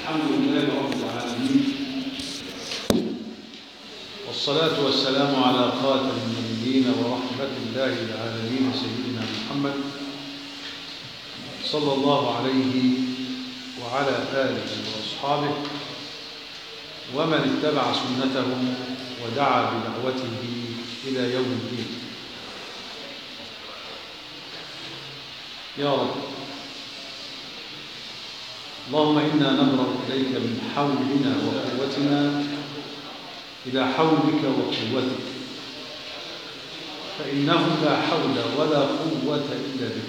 الحمد لله رب العالمين والصلاة والسلام على خاتم النبيين ورحمة الله للعالمين سيدنا محمد صلى الله عليه وعلى آله وأصحابه ومن اتبع سنته ودعا بدعوته إلى يوم الدين يا رب اللهم إنا نبرأ إليك من حولنا وقوتنا إلى حولك وقوتك فإنه لا حول ولا قوة إلا بك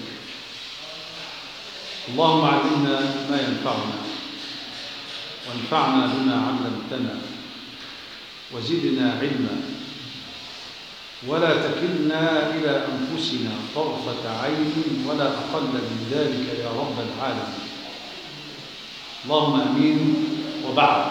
اللهم علمنا ما ينفعنا وانفعنا بما علمتنا وزدنا علما ولا تكلنا إلى أنفسنا طرفة عين ولا أقل من ذلك يا رب العالمين اللهم امين وبعد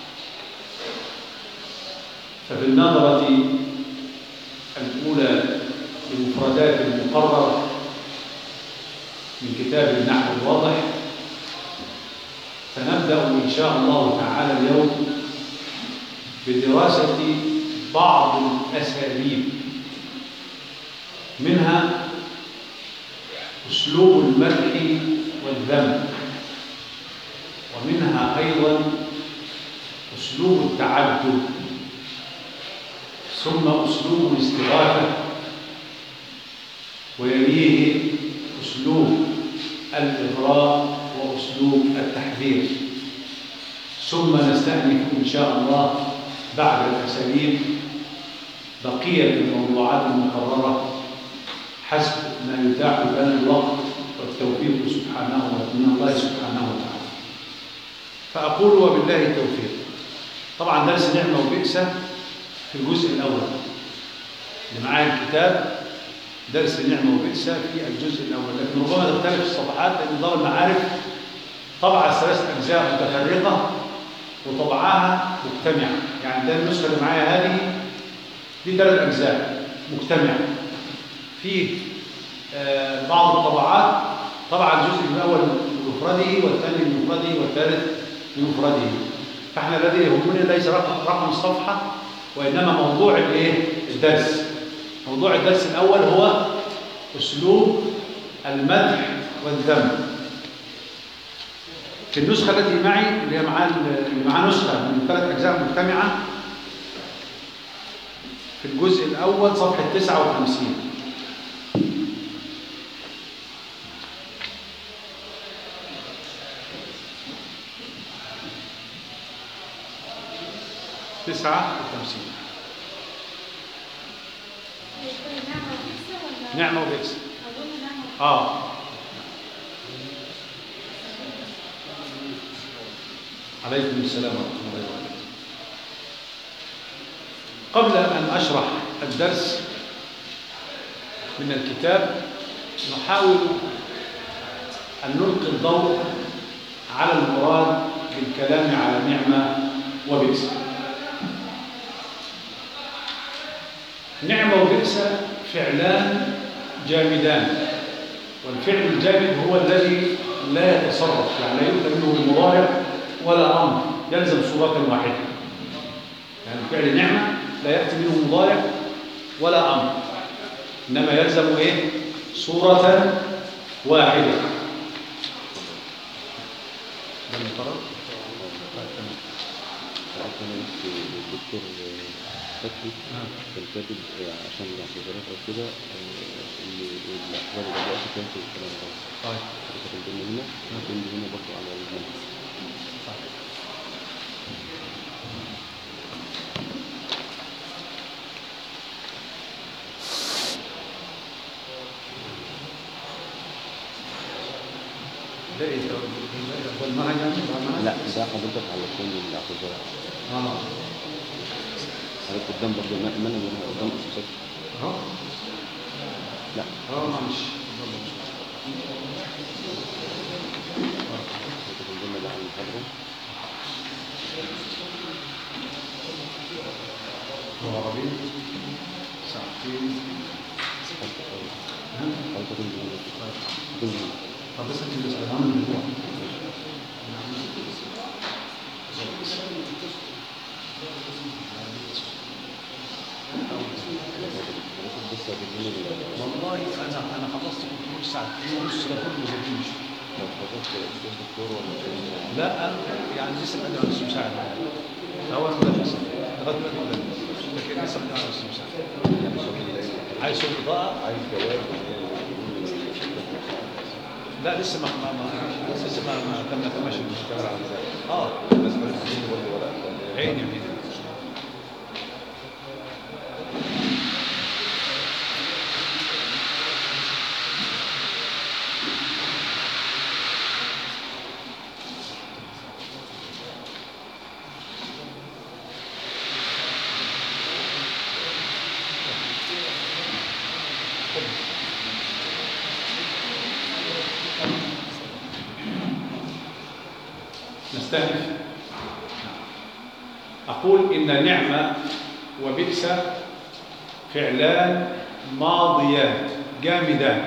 ففي النظرة الأولى لمفردات المقرر من كتاب النحو الواضح سنبدأ إن شاء الله تعالى اليوم بدراسة بعض الأساليب منها أسلوب المدح والذم ومنها أيضا أسلوب التعدد ثم أسلوب الاستغاثة ويليه أسلوب الإغراء وأسلوب التحذير ثم نستأنف إن شاء الله بعد الأساليب بقية الموضوعات المقررة حسب ما يتاح لنا الوقت والتوفيق سبحانه من الله سبحانه وتعالى فأقول وبالله التوفيق طبعا درس نعمة وبئسة في الجزء الأول اللي معايا الكتاب درس نعمة وبئسة في الجزء الأول لكن ربما تختلف الصفحات لأن دار المعارف طبع ثلاث أجزاء متفرقة وطبعها مجتمعة يعني ده النسخة اللي معايا هذه دي ثلاث أجزاء مجتمعة في آه بعض الطبعات طبع الجزء الأول بمفرده والثاني بمفرده والثالث بمفرده فاحنا الذي يهمنا ليس رقم رقم الصفحه وانما موضوع الايه الدرس موضوع الدرس الاول هو اسلوب المدح والذم في النسخه التي معي اللي هي معاه اللي معاه نسخه من ثلاث اجزاء مجتمعه في الجزء الاول صفحه 59 تسعة وخمسين نعمة وبئس آه عليكم السلام ورحمة الله وبركاته قبل أن أشرح الدرس من الكتاب نحاول أن نلقي الضوء على المراد بالكلام على نعمة وبئس نعمة وبئس فعلان جامدان والفعل الجامد هو الذي لا يتصرف يعني لا يؤتى منه المضارع ولا أمر يلزم صورة واحدة يعني فعل نعمة لا يأتي منه مضارع ولا أمر إنما يلزم إيه؟ صورة واحدة ده المقرر؟ الدكتور فتحي كان كاتب عشان الاعتذارات او كده ان الاخبار دلوقتي كانت الكلام ده طيب كانت الضمن هنا الضمن هنا برضه على المنهج ده ايه ده؟ هو المنهج يعني؟ ده المنهج؟ لا ده حضرتك على كل الاعتذارات اه حضرتك قدام برضه المنهج هنا قدام اساسات اهو لا اه معلش حضرتك الضمن ده على المحاضره عربي ساعتين حضرتك الضمن الضمن طب بس انت اللي سألها من الموضوع انا انا خلصت كنت نص ساعه ونص ده كله ما زلتوش لو خلصت يا دكتور ولا كان- لا أنا يعني لسه بدي على نص ساعه هو المدرس لغايه دلوقتي مدرس لكن لسه بدي على نص ساعه يعني شغل الليل. عايز شغل اضاءه عايز جواب يعني لا لسه ما ما ما لسه ما ما تم تماشي المشكله اه الناس ما بتديني برضه ورق عيني عيني نستهدف أقول إن نعمة وبئس فعلان ماضيان جامدان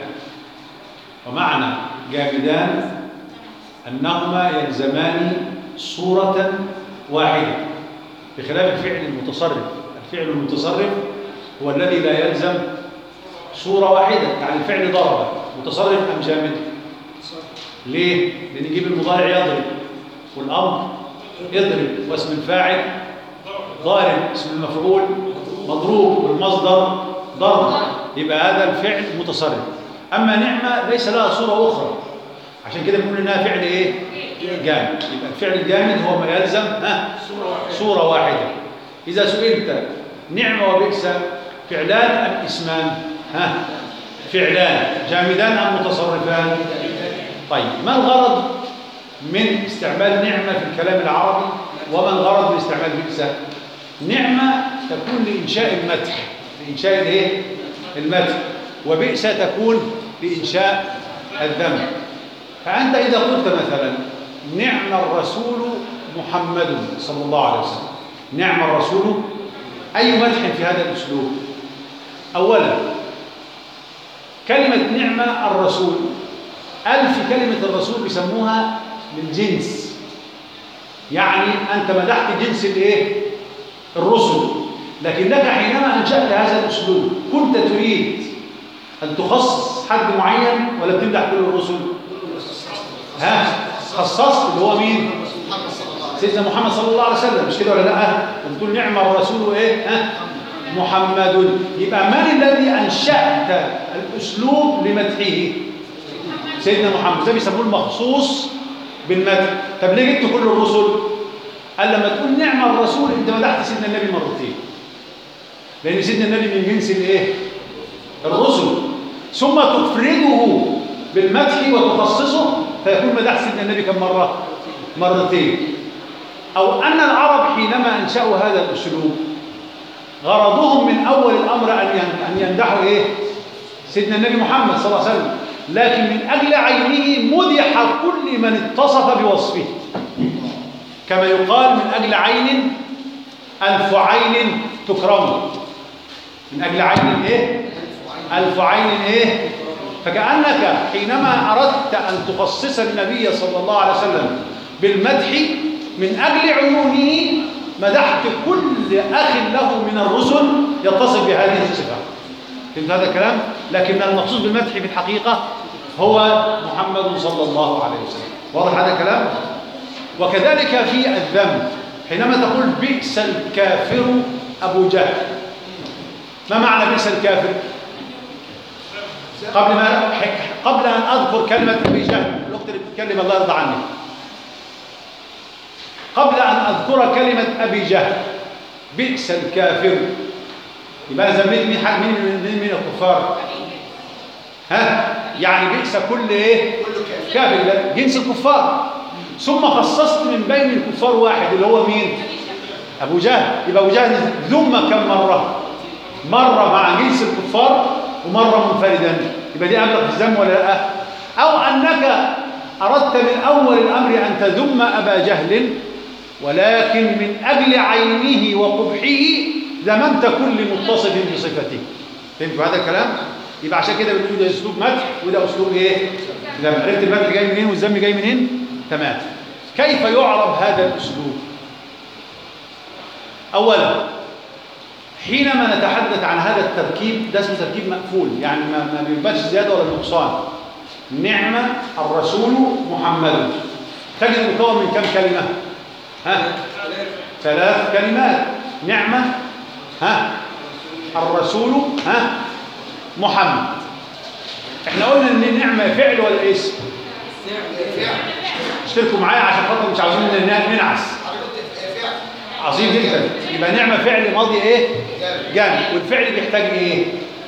ومعنى جامدان أنهما يلزمان صورة واحدة بخلاف الفعل المتصرف الفعل المتصرف هو الذي لا يلزم صورة واحدة يعني الفعل ضرب متصرف أم جامد ليه؟ لأن يجيب المضارع يضرب والأمر اضرب واسم الفاعل ضارب اسم المفعول مضروب والمصدر ضرب يبقى هذا الفعل متصرف أما نعمة ليس لها صورة أخرى عشان كده بنقول إنها فعل إيه؟ جامد يبقى الفعل الجامد هو ما يلزم ها صورة واحدة إذا سئلت نعمة وبئس فعلان أم اسمان ها فعلان جامدان أم متصرفان طيب ما الغرض من استعمال نعمة في الكلام العربي وما الغرض من استعمال بئس نعمة تكون لإنشاء المدح لإنشاء الإيه؟ المدح وبئس تكون لإنشاء الذم فأنت إذا قلت مثلا نعم الرسول محمد صلى الله عليه وسلم نعم الرسول أي مدح في هذا الأسلوب أولا كلمة نعمة الرسول ألف كلمة الرسول بيسموها للجنس يعني أنت مدحت جنس الإيه؟ الرسل لكنك حينما أنشأت هذا الأسلوب كنت تريد أن تخصص حد معين ولا بتمدح كل الرسل؟ ها خصصت اللي هو مين؟ سيدنا محمد صلى الله عليه وسلم مش كده ولا لا؟ بتقول نعم الرسول ايه؟ ها؟ محمد يبقى من الذي أنشأت الأسلوب لمدحه؟ سيدنا محمد ده بيسموه المخصوص بالمدح طب ليه جبت كل الرسل؟ قال لما تقول نعم الرسول انت مدحت سيدنا النبي مرتين لأن سيدنا النبي من جنس الايه؟ الرسل ثم تفرده بالمدح وتخصصه فيكون مدح سيدنا النبي كم مرة؟ مرتين أو أن العرب حينما أنشأوا هذا الأسلوب غرضهم من أول الأمر أن أن يمدحوا إيه؟ سيدنا النبي محمد صلى الله عليه وسلم لكن من أجل عينه مدح كل من اتصف بوصفه كما يقال من أجل عين ألف عين تكرم من أجل عين إيه؟ ألف عين إيه؟ فكأنك حينما أردت أن تخصص النبي صلى الله عليه وسلم بالمدح من أجل عيونه مدحت كل أخ له من الرسل يتصف بهذه الصفة فهمت هذا الكلام؟ لكن المقصود بالمدح في الحقيقة هو محمد صلى الله عليه وسلم واضح هذا الكلام؟ وكذلك في الذم حينما تقول بئس الكافر أبو جهل ما معنى بئس الكافر؟ قبل ما قبل أن أذكر كلمة أبي جهل الأخت اللي بتتكلم الله يرضى عنك قبل أن أذكر كلمة أبي جهل بئس الكافر يبقى أنا ذميت مين حد مين من من الكفار؟ ها؟ يعني بئس كل إيه؟ كافر لا، جنس الكفار ثم خصصت من بين الكفار واحد اللي هو مين؟ أبو جهل يبقى أبو جهل ذم كم مرة؟ مرة مع جنس الكفار ومرة منفردا يبقى دي أبلغ في الذم ولا لا؟ أو أنك أردت من أول الأمر أن تذم أبا جهل ولكن من أجل عينه وقبحه ذممت كل متصف بصفته فهمت هذا الكلام؟ يبقى عشان كده بنقول ده أسلوب مدح وده أسلوب إيه؟ لما عرفت المدح جاي منين والذم جاي منين؟ تمام كيف يعرب هذا الأسلوب؟ أولا حينما نتحدث عن هذا التركيب ده اسمه تركيب مقفول يعني ما ما بيبقاش زياده ولا نقصان نعم الرسول محمد تجد مكون من كم كلمه ها ثلاث كلمات نعمه ها الرسول ها محمد احنا قلنا ان نعمه فعل ولا اسم اشتركوا معايا عشان خاطر مش عاوزين ن- ننعس عظيم جدا يبقى نعمه فعل ماضي ايه جامد والفعل بيحتاج ايه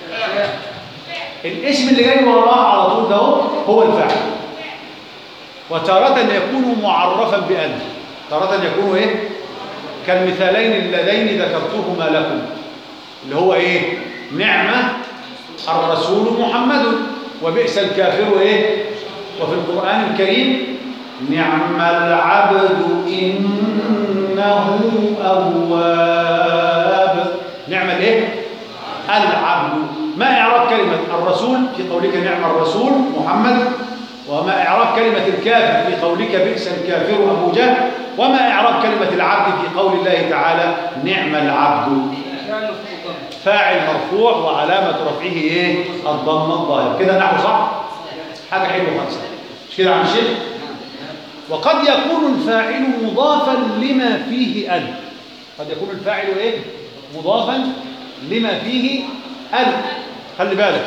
الاسم اللي جاي وراه على طول ده هو هو الفعل وتارة يكون معرفا بأن تارة يكون ايه كالمثالين اللذين ذكرتهما لكم اللي هو ايه نعمة الرسول محمد وبئس الكافر ايه وفي القرآن الكريم نعم العبد إنه أواب نعم الايه العبد ما إعراب كلمة الرسول في قولك نعم الرسول محمد وما إعراب كلمة الكافر في قولك بئس الكافر أبو جهل وما إعراب كلمة العبد في قول الله تعالى نعم العبد فاعل مرفوع وعلامة رفعه ايه الضمة الظاهرة كده نحو صح حاجة حلوة خالص مش كده يا عم الشيخ وقد يكون الفاعل مضافا لما فيه ال قد يكون الفاعل ايه مضافا لما فيه ال خلي بالك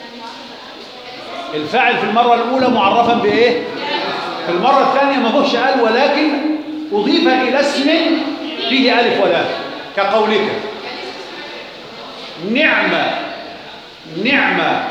الفاعل في المرة الأولى معرفا بإيه؟ في المرة الثانية ما فيهش ال ولكن أضيف إلى اسم فيه ألف ولام كقولك نعمة نعمة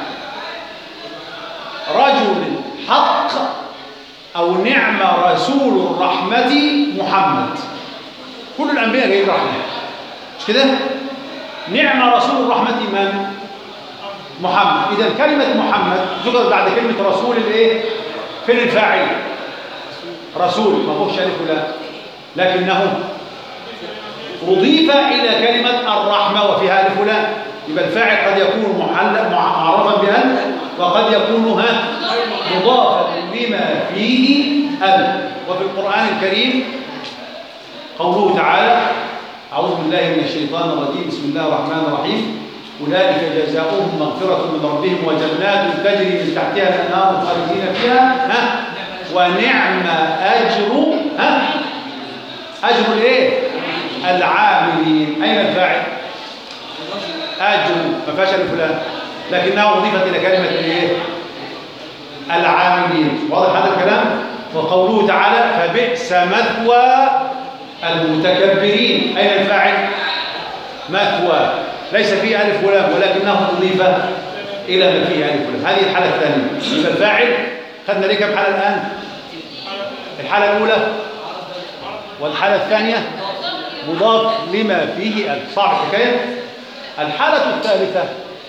رجل حق أو نعم رسول الرحمة محمد كل الأنبياء جايين رحمة مش كده؟ نعم رسول الرحمة من؟ محمد إذا كلمة محمد ذكرت بعد كلمة رسول الإيه؟ فين الفاعل؟ رسول ما هوش ألف ولا لكنه أضيف إلى كلمة الرحمة وفيها ألف ولا يبقى الفاعل قد يكون محل معرفا بأن وقد يكون ها مضافا لما فيه أل وفي القرآن الكريم قوله تعالى أعوذ بالله من الشيطان الرجيم بسم الله الرحمن الرحيم أولئك جزاؤهم مغفرة من ربهم وجنات تجري من تحتها الأنهار خالدين فيها ها ونعم أجر ها أجر الإيه؟ العاملين أين الفاعل؟ أجر ما فيهاش ألف فلان لكنها أضيفت إلى كلمة الإيه؟ العاملين واضح هذا الكلام؟ وقوله تعالى فبئس مثوى المتكبرين أين الفاعل؟ مثوى ليس فيه ألف ولام ولكنه أضيف إلى ما فيه ألف ولام هذه الحالة الثانية يبقى الفاعل خدنا ليه كم حالة الآن؟ الحالة الأولى والحالة الثانية مضاف لما فيه ألف صعب الحكاية الحالة الثالثة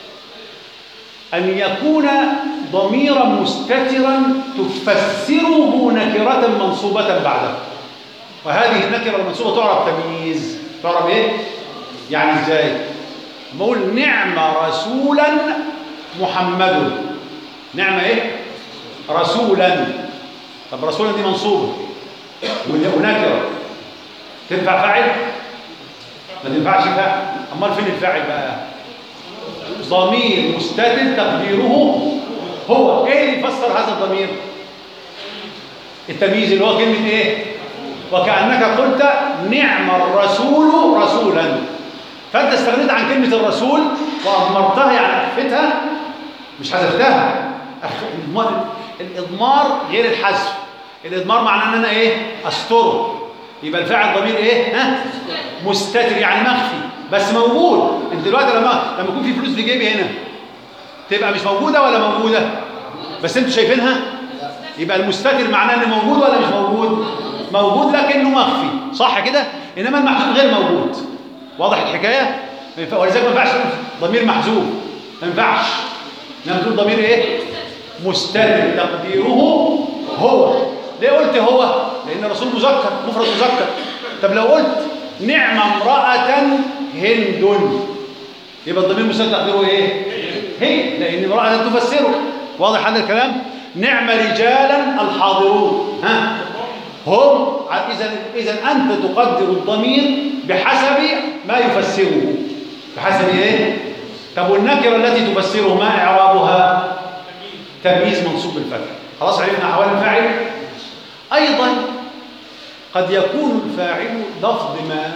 أن يكون ضميرا مستترا تفسره نكرة منصوبة بعده وهذه النكرة المنصوبة تعرف تمييز تعرف إيه؟ يعني إزاي؟ بقول نعم رسولا محمد نعم إيه؟ رسولا طب رسولا دي منصوبة ونكرة تنفع فاعل؟ ما تنفعش فاعل أمال فين الفاعل بقى؟ ضمير مستتر تقديره هو ايه اللي يفسر هذا الضمير التمييز اللي هو كلمه ايه وكانك قلت نعم الرسول رسولا فانت استغنيت عن كلمه الرسول واضمرتها يعني اخفتها مش حذفتها الإضمار- الاضمار غير الحذف الاضمار معناه ان انا ايه استره يبقى الفاعل ضمير ايه ها مستتر يعني مخفي بس موجود انت دلوقتي لما لما يكون في فلوس في جيبي هنا تبقى مش موجوده ولا موجوده بس انتوا شايفينها يبقى المستتر معناه انه موجود ولا مش موجود موجود لكنه مخفي صح كده انما المحذوف غير موجود واضح الحكايه ما ينفع- ولذلك ما ينفعش تقول ضمير محذوف ما ينفعش انما تقول ضمير ايه مستتر تقديره هو ليه قلت هو لان الرسول مذكر مفرد مذكر طب لو قلت نعم امراه هند يبقى الضمير مستتر تقديره ايه هي لان امراه تفسره واضح هذا الكلام نعم رجالا الحاضرون ها هم اذا اذا انت تقدر الضمير بحسب ما يفسره بحسب ايه طب والنكره التي تفسره ما اعرابها تمييز منصوب بالفتح خلاص عرفنا احوال الفاعل ايضا قد يكون الفاعل لفظ ما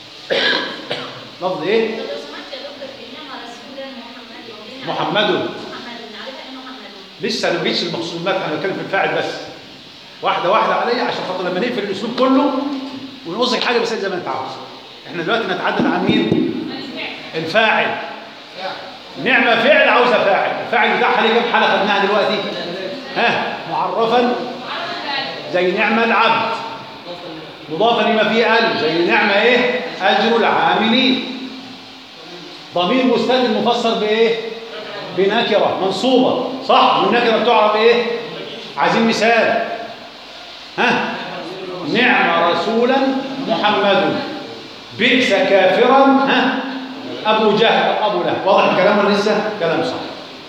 لفظ ايه طب لو سمحت يا دكتور انما رسولا محمد وبنا- محمد. محمد نعرفها انه محمد لسه انا ما جيتش المقصود المدح انا بتكلم في الفاعل بس واحده واحده عليا عشان خاطر لما نقفل الاسلوب كله ونوصل حاجه بس زي ما انت عاوز احنا دلوقتي نتحدث عن مين الفاعل نعمه فعل عاوزه فاعل الفاعل بتاعها ليه كام حاله خدناها دلوقتي ها معرفا زي نعمه العبد مضافا لما فيه ال زي نعمه ايه اجر العاملين ضمير مستتر مفسر بايه بنكره منصوبه صح والنكره بتعرف ايه عايزين مثال ها نعم رسولا محمد بئس كافرا ها ابو جهل أو ابو لهب واضح الكلام ولا لسه كلام صح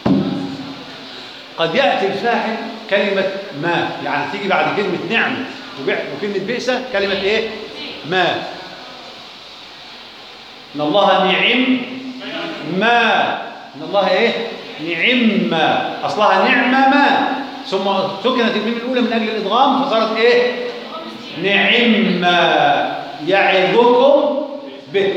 قد ياتي الفاعل كلمه ما يعني تيجي بعد كلمه نعم وبع- وكلمه بئس كلمه ايه ما ان الله نعم ما ان الله ايه نعم ما اصلها نعمه ما ثم سكنت الميم الاولى من اجل الادغام فصارت ايه نعم ما يعظكم به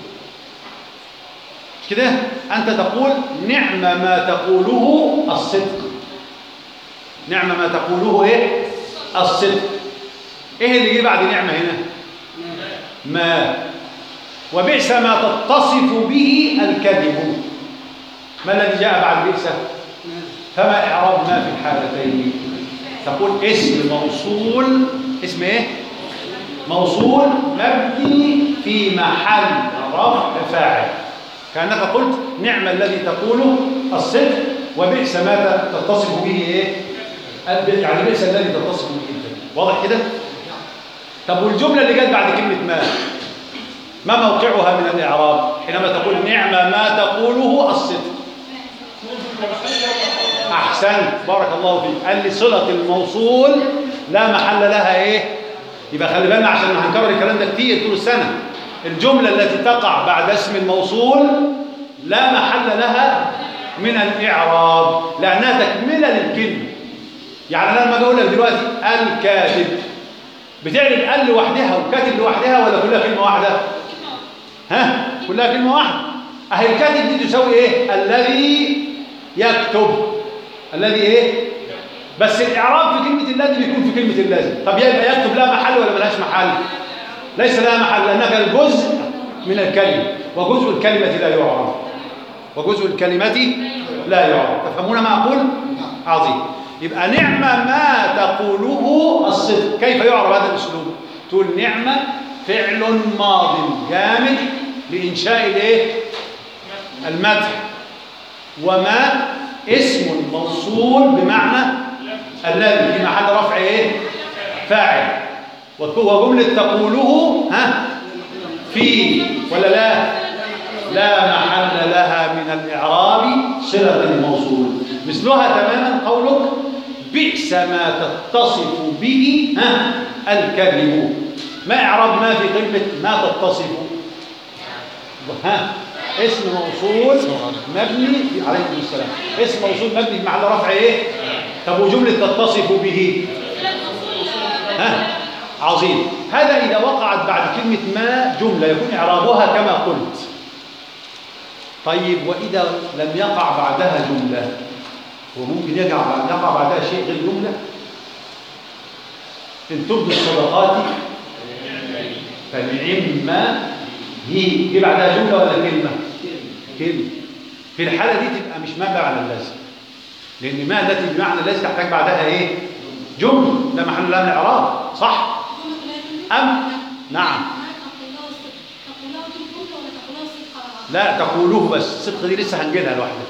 مش كده انت تقول نعم ما تقوله الصدق نعم ما تقوله ايه الصدق ايه اللي جه بعد نعمه هنا ما وبئس ما تتصف به الكذب ما الذي جاء بعد بئس فما إعراب ما في الحالتين تقول اسم موصول اسم ايه موصول مبني في محل رفع فاعل كأنك قلت نعم الذي تقوله الصدق وبئس ما تتصف به ايه يعني بئس الذي تتصف به الكذب واضح كده طب والجملة اللي جت بعد كلمة ما ما موقعها من الإعراب حينما تقول نعم ما تقوله الصدق أحسنت بارك الله فيك قال لي صلة الموصول لا محل لها إيه يبقى خلي بالنا عشان هنكرر الكلام ده كتير طول السنة الجملة التي تقع بعد اسم الموصول لا محل لها من الإعراب لأنها تكملة للكلمة يعني أنا لما أجي أقول لك دلوقتي الكاتب بتعرف ال لوحدها وكاتب لوحدها ولا كلها كلمة واحدة؟ ها كلها كلمة واحدة أهي الكاتب دي تساوي إيه الذي يكتب الذي إيه بس الإعراب في كلمة الذي بيكون في كلمة اللازم طب يبقى يكتب لها محل ولا ملهاش محل ليس لها محل لأنها الجزء من الكلمة وجزء الكلمة لا يعرف وجزء الكلمة لا يعرف تفهمون ما أقول عظيم يبقى نعمة ما تقوله الصدق كيف يعرف هذا الأسلوب تقول نعمة فعل ماض جامد لإنشاء الايه المدح وما اسم موصول بمعنى الذي في محل رفع ايه فاعل وجملة تقوله ها في ولا لا لا محل لها من الإعراب صلة الموصول مثلها تماما قولك بئس ما تتصف به ها الكذب ما إعراب ما في كلمة ما تتصف ها اسم موصول مبني عليكم السلام اسم موصول مبني بمحل رفع ايه طب وجملة تتصف به ها عظيم هذا إذا وقعت بعد كلمة ما جملة يكون إعرابها كما قلت طيب وإذا لم يقع بعدها جملة وممكن يقع بعد يقع بعدها شيء غير جملة إن تبدو الصدقات فنعم هي دي بعدها جملة ولا كلمة؟ كلمة في الحالة دي تبقى مش مبنى على اللازم لأن ما التي بمعنى اللازم تحتاج بعدها إيه؟ جملة ده محل لها من الإعراب صح؟ أم نعم لا تقولوه بس الصدق دي لسه هنجيلها لوحدها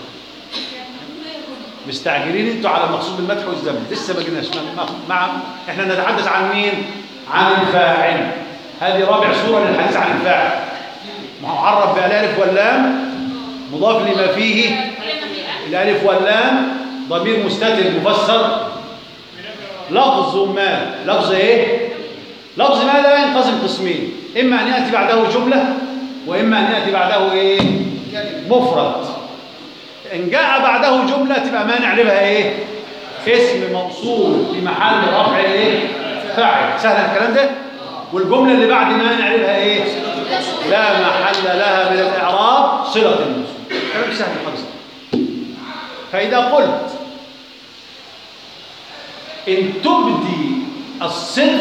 مستعجلين انتوا على المقصود بالمدح والذم لسه ما جيناش مع, مع احنا نتحدث عن مين عن الفاعل هذه رابع صوره للحديث عن الفاعل معرف بالالف واللام مضاف لما فيه الالف واللام ضمير مستتر مفسر لفظ ما لفظ ايه لفظ ما لا ينقسم قسمين اما ان ياتي بعده جمله وإما أن يأتي بعده إيه مفرد إن جاء بعده جملة تبقى ما نعرفها إيه اسم موصول في محل رفع إيه فاعل سهل الكلام ده والجملة اللي بعد ما نعرفها إيه لا محل لها من الإعراب صلة الموصول كلام سهل خالص فإذا قلت إن تبدي الصدق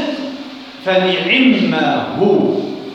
فنعم هو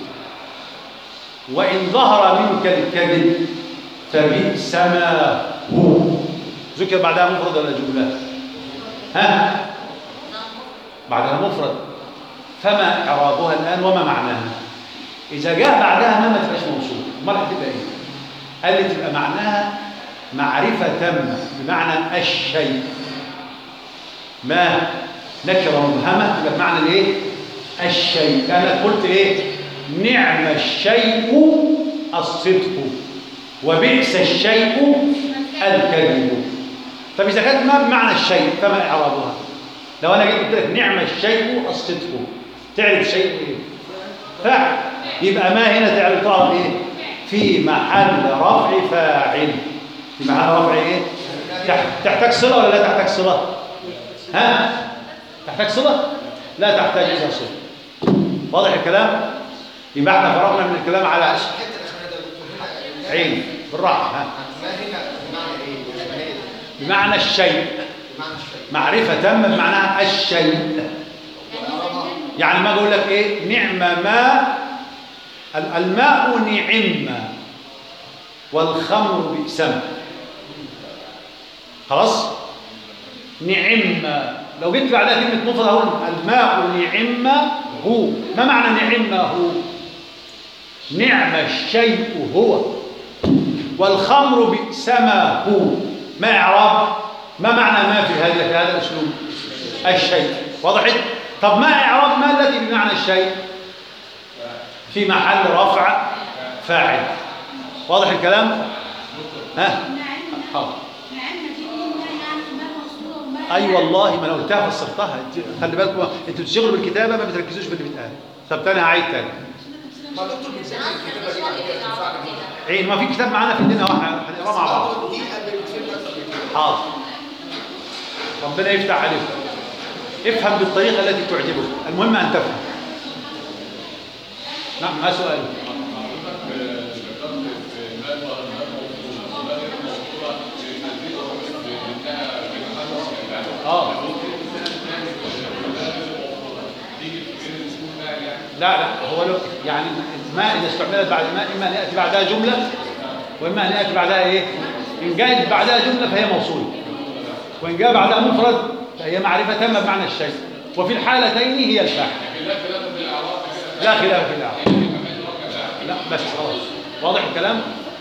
وإن ظهر منك الكذب فبئس ما هو ذكر بعدها مفرد ولا جملة ها بعدها مفرد فما إعرابها الآن وما معناها إذا جاء بعدها ما ما تبقاش موصول امال هتبقى إيه قال لي تبقى معناها معرفة تامة بمعنى الشيء ما نكرة مبهمة تبقى بمعنى الايه الشيء انا قلت ايه نعم الشيء الصدق وبئس الشيء الكذب طب اذا كانت ما بمعنى الشيء فما اعرابها لو انا جيت قلت لك نعم الشيء الصدق تعرف شيء ايه فاعل يبقى ما هنا تعرف تعرف ايه في محل رفع فاعل في محل رفع ايه تح- تحتاج صله ولا لا تحتاج صله ها تحتاج صله لا تحتاج الى صله واضح الكلام يبقى احنا فرغنا من الكلام على معلش الحته الاخيره ده بتقول حاجه عين بالراحه ها ما هنا بمعنى ايه؟ ما هي بمعنى الشيء بمعنى الشيء معرفه تامه بمعنى الشيء يعني ما اقول لك ايه نعم ما ال- الماء نعم والخمر بئسم خلاص نعم لو جيت بعدها كلمه مفرد اقول الماء نعم هو ما معنى نعم هو نعم الشيء هو والخمر بئسما هو ما اعراب ما معنى ما في هذا في هذا الاسلوب الشيء وضحت طب ما اعراب ما التي بمعنى الشيء في محل رفع فاعل واضح الكلام ها حاضر اي أيوة والله ما انا قلتها فسرتها انت خلي بالكم انتوا بتشتغلوا بالكتابه ما بتركزوش في اللي بيتقال طب تاني هعيد تاني ما دكتور بنسمي الكتابه دي بعد كده تنفعنا بيها عين ما في كتاب معانا في ايدينا واحد هنقراه مع بعض دي قبل بتفهم اكتر من كده حاضر ربنا يفتح عليك افهم بالطريقه التي تعجبك المهم ان تفهم نعم ما سؤالك اه لا لا هو لو يعني ما اذا استعملت بعد ما اما ان ياتي بعدها جمله واما ان ياتي بعدها ايه ان جاءت بعدها جمله فهي موصوله وان جاء بعدها مفرد فهي معرفه تامه بمعنى الشيء وفي الحالتين هي الفاعل لا خلاف في الاعراب لا بس خلاص واضح الكلام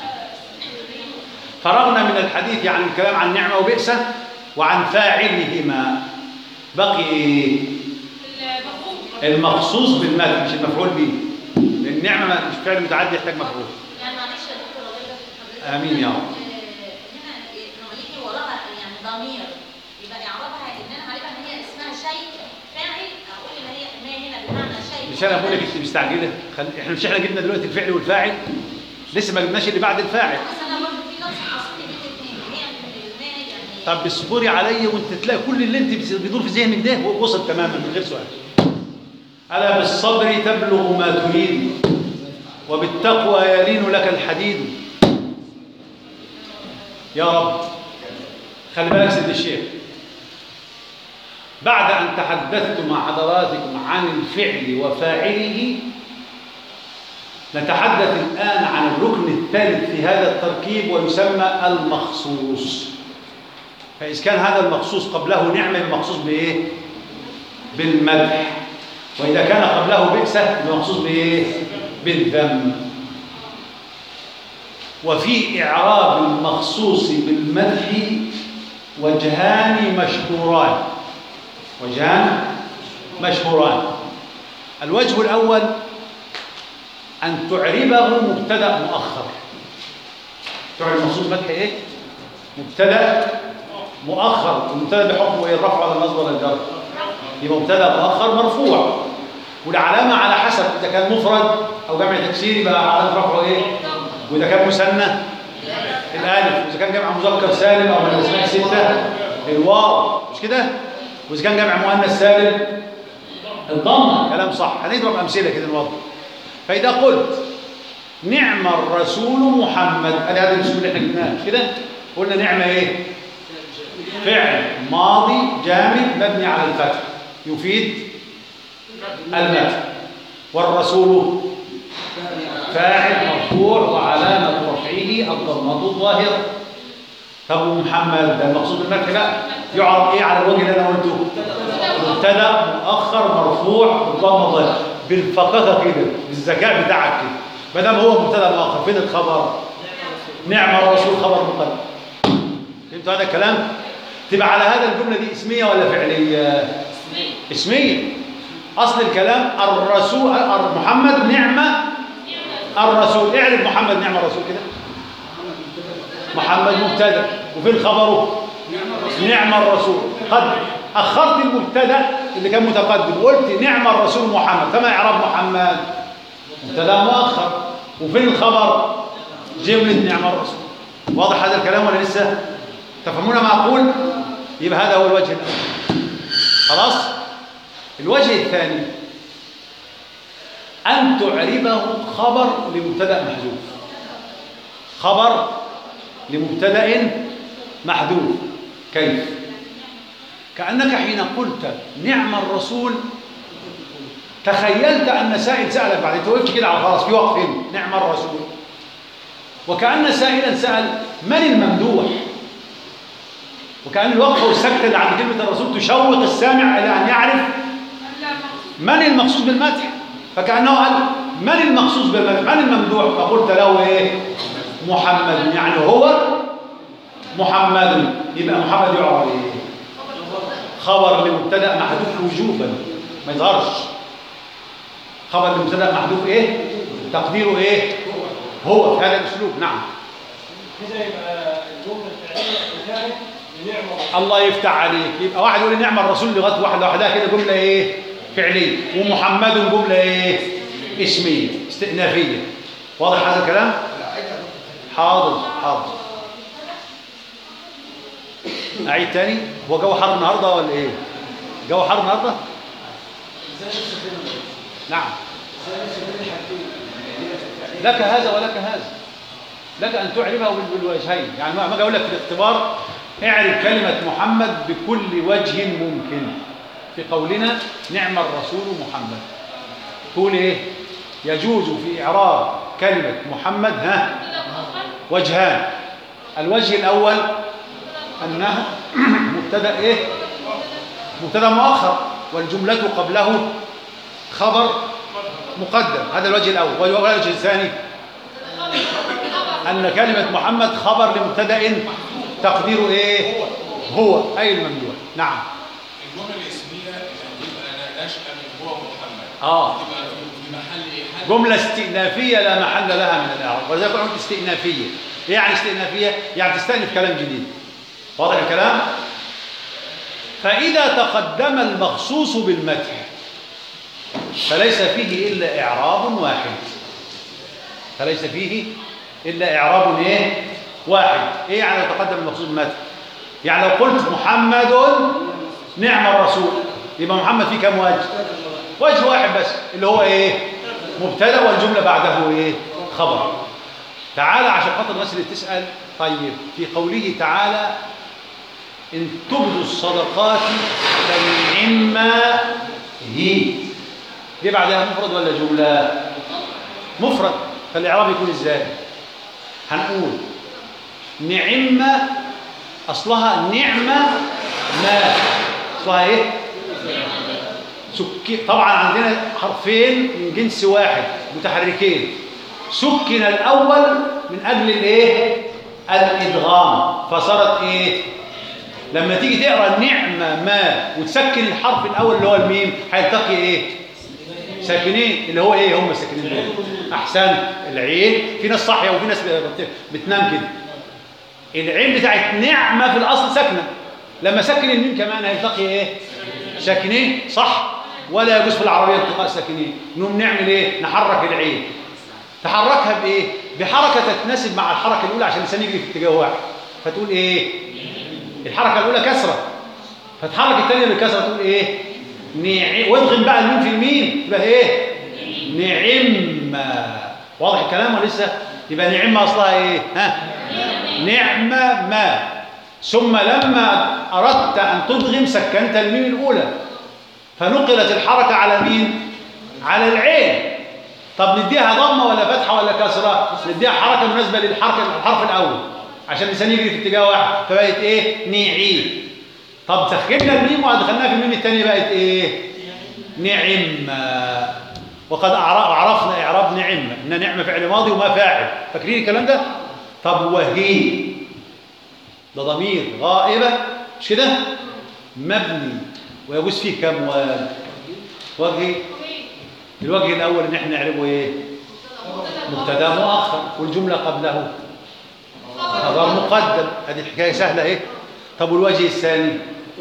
فرغنا من الحديث عن الكلام عن نعمه وبئسه وعن فاعلهما بقي المخصوص بالمد مش المفعول به لان النعمه مش فعل متعدي يحتاج مفعول يعني معلش يا دكتور اقول لك حضرتك آمين يا رب. آه، هنا لما يجي وراها يعني ضمير يبقى اعرابها ان انا عارفه ان هي اسمها شيء فاعل اقول ان هي ما هنا بمعنى شيء مش انا بقول لك انت مستعجله خل... احنا مش احنا جبنا دلوقتي الفعل والفاعل لسه ما جبناش اللي بعد الفاعل بس انا برضه في لفظ حصل بين الاثنين هي ما يعني طب اصبري عليا وانت تلاقي كل اللي انت بس- بيدور في ذهنك ده وصل تماما من غير سؤال الا بالصبر تبلغ ما تريد وبالتقوى يلين لك الحديد يا رب خلي بالك سيد الشيخ بعد ان تحدثت مع حضراتكم عن الفعل وفاعله نتحدث الان عن الركن الثالث في هذا التركيب ويسمى المخصوص فإذا كان هذا المخصوص قبله نعمة يبقى مخصوص بإيه؟ بالمدح وإذا كان قبله بئسة يبقى مخصوص بإيه؟ بالذم وفي إعراب المخصوص بالمدح وجهان مشهوران وجهان مشهوران الوجه الأول أن تعربه مبتدأ مؤخر تعرب المخصوص بالمدح إيه؟ مبتدأ مؤخر المبتدا بحكمه ايه الرفع ولا النصب ولا الجر يبقى مبتدا مؤخر مرفوع والعلامة على حسب إذا كان مفرد أو جمع تكسير يبقى علامة رفعه إيه؟ وإذا كان مثنى الألف وإذا كان جمع مذكر سالم أو من الأسماء الستة الواو مش كده؟ وإذا كان جمع مؤنث سالم الضمة كلام صح هنضرب أمثلة كده نوضح فإذا قلت نعم الرسول محمد ادي هذا الاسلوب اللي احنا جبناه مش كده قلنا نعمه ايه فعل ماضي جامد مبني على الفتح يفيد المدح والرسول فاعل مرفوع وعلامه رفعه الضمه الظاهره طب ومحمد ده المقصود بالمدح بقى يعرض ايه على الوجه اللي انا قلته مبتدا مؤخر مرفوع بالضمه الظاهره بالفقاهه كده بالذكاء بتاعك كده ما دام هو مبتدا مؤخر فين الخبر نعم الرسول خبر مقدم فهمتوا هذا الكلام تبقى على هذا الجمله دي اسميه ولا فعليه اسميه اصل الكلام الرسول محمد نعمه الرسول اعرف محمد نعمه الرسول كده محمد مبتدا وفين خبره نعم الرسول قد اخرت المبتدا اللي كان متقدم وقلت نعم الرسول محمد فما اعراب محمد مبتدا مؤخر وفين الخبر جمله نعم الرسول واضح هذا الكلام ولا لسه تفهمون ما اقول يبقى هذا هو الوجه الاول خلاص الوجه الثاني ان تعربه خبر لمبتدا محذوف خبر لمبتدا محذوف كيف كانك حين قلت نعم الرسول تخيلت ان سائل سالك بعد انت وقفت كده على خلاص في وقف هنا نعم الرسول وكان سائلا سال من الممدوح وكان الوقفه والسكته اللي عند كلمه الرسول تشوق السامع الى ان يعرف من المقصود بالمدح فكانه قال من المخصوص بالمدح من الممدوح فقلت له ايه محمد يعني هو محمد يبقى محمد يعرف ايه خبر لمبتدا محذوف وجوبا ما يظهرش خبر لمبتدا محذوف ايه تقديره ايه هو في هذا الاسلوب نعم كده يبقى الجمله الفعليه انتهت بنعمه الله يفتح عليك يبقى واحد يقول نعم الرسول لغايه واحده لوحدها كده جمله ايه فعليه ومحمد جمله ايه اسميه استئنافيه واضح هذا الكلام حاضر حاضر اعيد تاني هو جو حر النهارده ولا ايه جو حر النهارده نعم لك هذا ولك هذا لك ان تعربه بال- بالوجهين يعني ما ما اجي اقول لك في الاختبار اعرف كلمه محمد بكل وجه ممكن في قولنا نعم الرسول محمد تقول ايه يجوز في اعراب كلمه محمد ها وجهان الوجه الاول انها مبتدا ايه مبتدا مؤخر والجمله قبله خبر مقدم هذا الوجه الاول والوجه الثاني ان كلمه محمد خبر لمبتدا تقديره ايه هو اي الممدوح نعم الجمل الاسميه اللي هتبقى ناشئه من هو محمد اه تبقى في محل ايه؟ حل جملة استئنافية لا محل لها من الإعراب ولذلك قلت استئنافية إيه يعني استئنافية؟ يعني تستأنف كلام جديد واضح الكلام؟ فإذا تقدم المخصوص بالمدح فليس فيه إلا إعراب واحد فليس فيه إلا إعراب إيه؟ واحد إيه يعني لو تقدم المخصوص بالمدح؟ يعني لو قلت محمد نعم الرسول يبقى محمد فيه كم وجه؟ وجه واحد بس اللي هو ايه مبتدا والجمله بعده ايه خبر تعالى عشان خاطر الناس اللي بتسال طيب في قوله تعالى ان تبدوا الصدقات فنعما هي دي بعدها مفرد ولا جمله مفرد فالاعراب يكون ازاي هنقول نعمه اصلها نعمه ما اصلها ايه سك... طبعا عندنا حرفين من جنس واحد متحركين سكن الاول من اجل الايه الادغام فصارت ايه لما تيجي تقرا نعمه ما وتسكن الحرف الاول اللي هو الميم هيلتقي ايه ساكنين اللي هو ايه هم الساكنين دول احسن العين في ناس صاحيه وفي ناس بت- بتنام كده العين بتاعت نعمه في الاصل ساكنه لما سكن الميم كمان هيلتقي ايه ساكنين صح ولا يجوز في العربيه التقاء ساكنين نقوم نعمل ايه نحرك العين تحركها بايه بحركه تتناسب مع الحركه الاولى عشان اللسان يجري في اتجاه واحد فتقول ايه الحركه الاولى كسره فتحرك الثانيه بالكسره تقول ايه نعم وادغم بقى الميم في الميم تبقى ايه نعم واضح الكلام ولا لسه يبقى نعم اصلها ايه ها نعم ما ثم لما اردت ان تدغم سكنت الميم الاولى فنقلت الحركه على مين على العين طب نديها ضمه ولا فتحه ولا كسره نديها حركه مناسبه للحرف الحرف الاول عشان اللسان يجري في اتجاه واحد فبقت ايه نيعي طب سخنا الميم وادخلناها في الميم الثانيه بقت ايه نعم وقد أعر- عرفنا اعراب نعم ان نعمه فعل ماضي وما فاعل فاكرين الكلام ده طب وهي ده ضمير غائبه مش كده مبني ويجوز فيه كم وجه وجه الوجه الاول ان احنا نعرفه ايه مبتدا مؤخر والجمله قبله خبر مقدم هذه الحكايه سهله اهي طب والوجه الثاني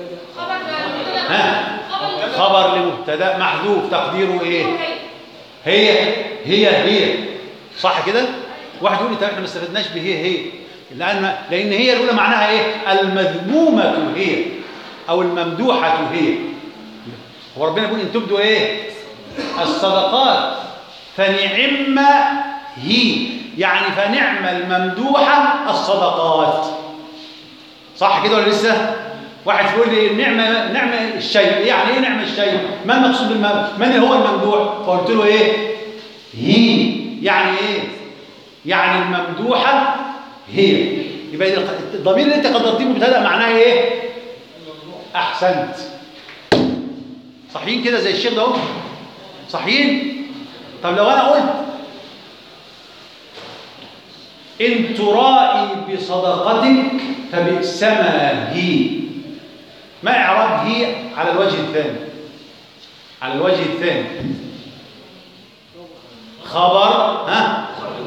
ها خبر لمبتدا محذوف تقديره ايه هي هي هي صح كده واحد يقول لي طب احنا ما استفدناش بهي هي لان لان هي الاولى معناها ايه المذمومه هي او الممدوحه هي هو ربنا يقول ان تبدوا ايه الصدقات فنعم هي يعني فنعم الممدوحه الصدقات صح كده ولا لسه واحد يقول لي نعمه نعمه الشيء يعني ايه نعمه الشيء ما المقصود بالم... من هو الممدوح فقلت له ايه هي يعني ايه يعني الممدوحه هي يبقى الضمير اللي انت قدرتيه مبتدا معناه ايه احسنت صحيين كده زي الشيخ ده اهو صحيين طب لو انا قلت ان ترائي بصدقتك فبئس ما هي ما اعراب هي على الوجه الثاني على الوجه الثاني خبر ها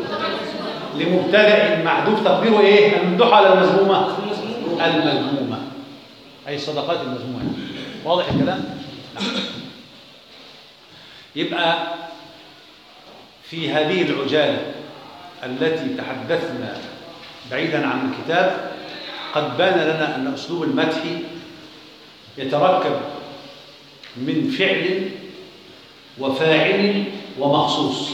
لمبتدا محذوف تقديره ايه الممدوح على المذمومه المذمومه اي الصدقات المذمومه واضح الكلام نعم. يبقى في هذه العجاله التي تحدثنا بعيدا عن الكتاب قد بان لنا ان اسلوب المدح يتركب من فعل وفاعل ومخصوص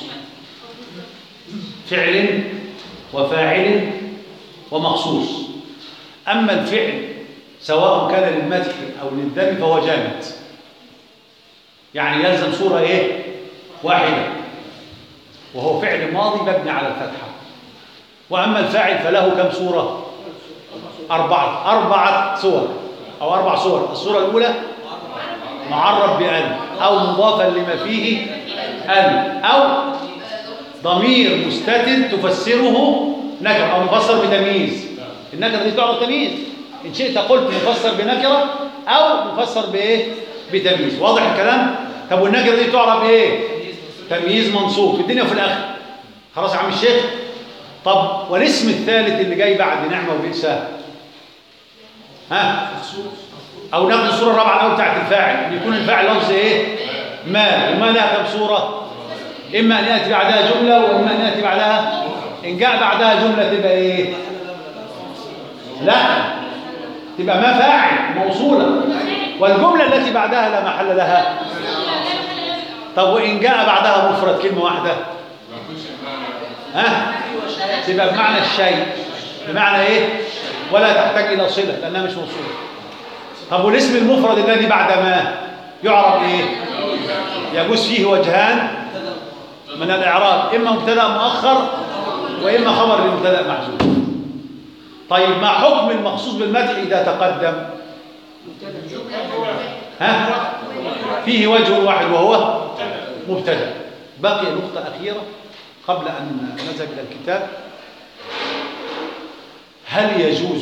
فعل وفاعل ومخصوص اما الفعل سواء كان للمدح او للذم فهو جامد يعني يلزم صوره ايه واحده وهو فعل ماضي مبني على الفتحه واما الفاعل فله كم صوره اربعه اربعه صور او اربع صور الصوره الاولى معرب بأل او مضافا لما فيه ال او ضمير مستتر تفسره نكره او مفسر بتمييز النكره دي تعرف تمييز ان شئت قلت مفسر بنكره او مفسر بايه بتمييز واضح الكلام طب والنكره دي تعرف ايه تمييز منصوب في الدنيا وفي الاخره خلاص يا عم الشيخ طب والاسم الثالث اللي جاي بعد نعمه وبئس ها او ناخد الصوره الرابعه الاول بتاعت الفاعل ان يكون الفاعل لفظ ايه ما وما لها كم صوره اما ان ياتي بعدها جمله واما ان ياتي بعدها ان جاء بعدها جمله تبقى ايه لا تبقى ما فاعل موصوله والجمله التي بعدها لا محل لها طب وان جاء بعدها مفرد كلمه واحده ها تبقى بمعنى الشيء بمعنى ايه ولا تحتاج الى صله لانها مش موصوله طب والاسم المفرد الذي بعد ما يعرب ايه يجوز فيه وجهان من الاعراب اما مبتدا مؤخر واما خبر لمبتدا محذوف طيب ما حكم المخصوص بالمدح اذا تقدم ها فيه وجه واحد وهو مبتدا بقي نقطه اخيره قبل ان نذهب الى الكتاب هل يجوز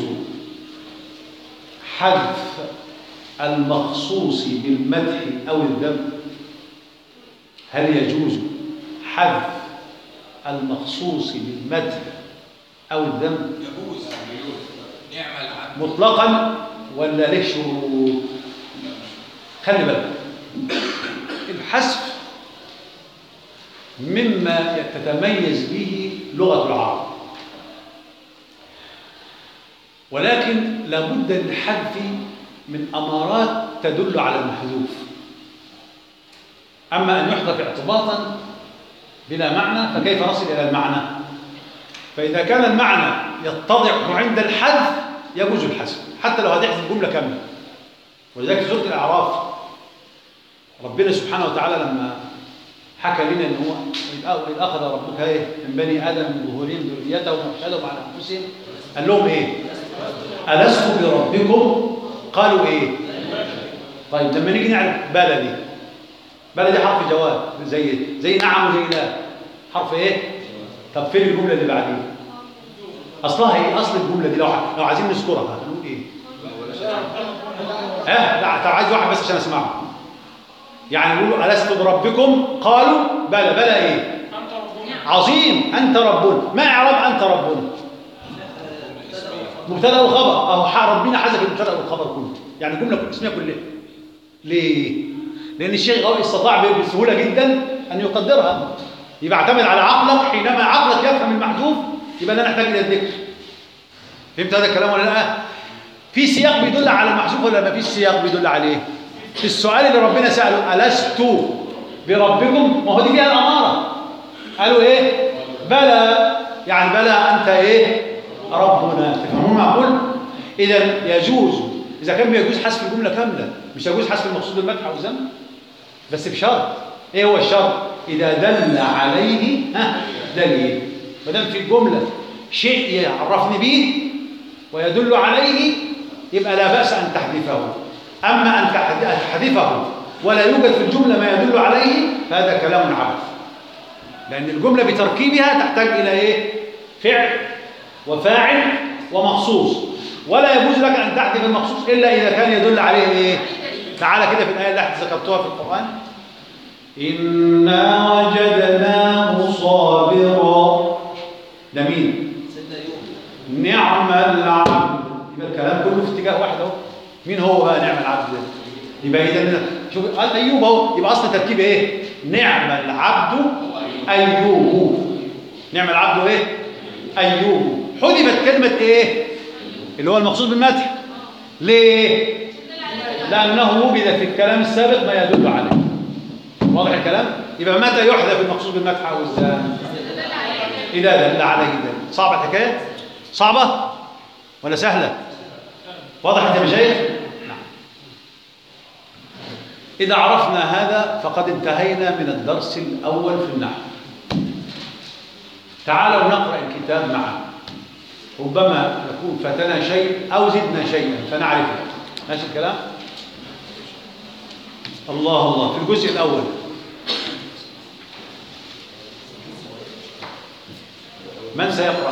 حذف المخصوص بالمدح أو الذم هل يجوز حذف المخصوص بالمدح أو الذم يجوز يجوز نعم العبد مطلقا ولا له شروط خلي بالك الحذف مما تتميز به لغة العرب ولكن لابد للحذف من أمارات تدل على المحذوف أما أن يحذف اعتباطا بلا معنى فكيف نصل إلى المعنى فإذا كان المعنى يتضح عند الحذف يجوز الحذف حتى لو هتحذف جملة كاملة ولذلك في سورة الأعراف ربنا سبحانه وتعالى لما حكى لنا ان هو وإذ وإذ اخذ ربك ايه من بني ادم من ظهورهم ذريتهم واشهدهم على انفسهم قال لهم ايه؟ الست بربكم؟ قالوا ايه؟ طيب لما نيجي نعرف بلى دي بلى دي حرف جواب زي زي نعم وزي لا حرف ايه؟ طب فين الجمله اللي بعديها؟ اصلها ايه؟ اصل الجمله دي لو ع- لو عايزين نذكرها هنقول ايه؟ ها لا طب عايز واحد بس عشان اسمعه يعني يقولوا ألست بربكم قالوا بلى بلى إيه عظيم أنت ربنا ما إعراب أنت ربنا مبتدا وخبر أهو ح- ربنا حذف المبتدا والخبر كله يعني الجملة اسمها كلها ليه؟ لأن الشيخ غوي استطاع ب- بسهولة جدا أن يقدرها يبقى اعتمد على عقلك حينما عقلك يفهم المحذوف يبقى لا نحتاج إلى الذكر فهمت هذا الكلام ولا لا؟ في سياق بيدل على المحذوف ولا ما فيش سياق بيدل عليه؟ في السؤال اللي ربنا سأله ألست بربكم ما هو دي فيها الأمارة قالوا إيه بلى يعني بلى أنت إيه ربنا تفهمون معقول إذا يجوز إذا كان بيجوز حذف الجملة كاملة مش يجوز حذف المقصود بالمدح أو الذم بس بشرط إيه هو الشرط إذا دل عليه ها دليل ما دام في الجملة شيء يعرفني به ويدل عليه يبقى لا بأس أن تحذفه أما أن تحذ- تحذفه ولا يوجد في الجملة ما يدل عليه فهذا كلام عبث لأن الجملة بتركيبها تحتاج إلى إيه؟ فعل وفاعل ومخصوص ولا يجوز لك أن تحذف المخصوص إلا إذا كان يدل عليه إيه؟ تعالى كده في الآية اللي احنا ذكرتوها في القرآن إنا وجدناه صابرا ده مين؟ نعم العبد يبقى الكلام كله في اتجاه واحد اهو مين هو بقى نعم العبد ده يبقى اذا شوف قال ايوب اهو يبقى اصل تركيب ايه نعم العبد ايوب نعم العبد ايه ايوب حذفت كلمه ايه اللي هو المقصود بالمدح ليه لانه وجد في الكلام السابق ما يدل عليه واضح الكلام يبقى متى يحذف المقصود بالمدح او الذم إذا دل عليه دل صعبة الحكاية؟ صعبة؟ ولا سهلة؟ واضح يا مشايخ؟ نعم إذا عرفنا هذا فقد انتهينا من الدرس الأول في النحو تعالوا نقرأ الكتاب معا ربما يكون فاتنا شيء أو زدنا شيئا فنعرفه ماشي الكلام؟ الله الله في الجزء الأول من سيقرأ؟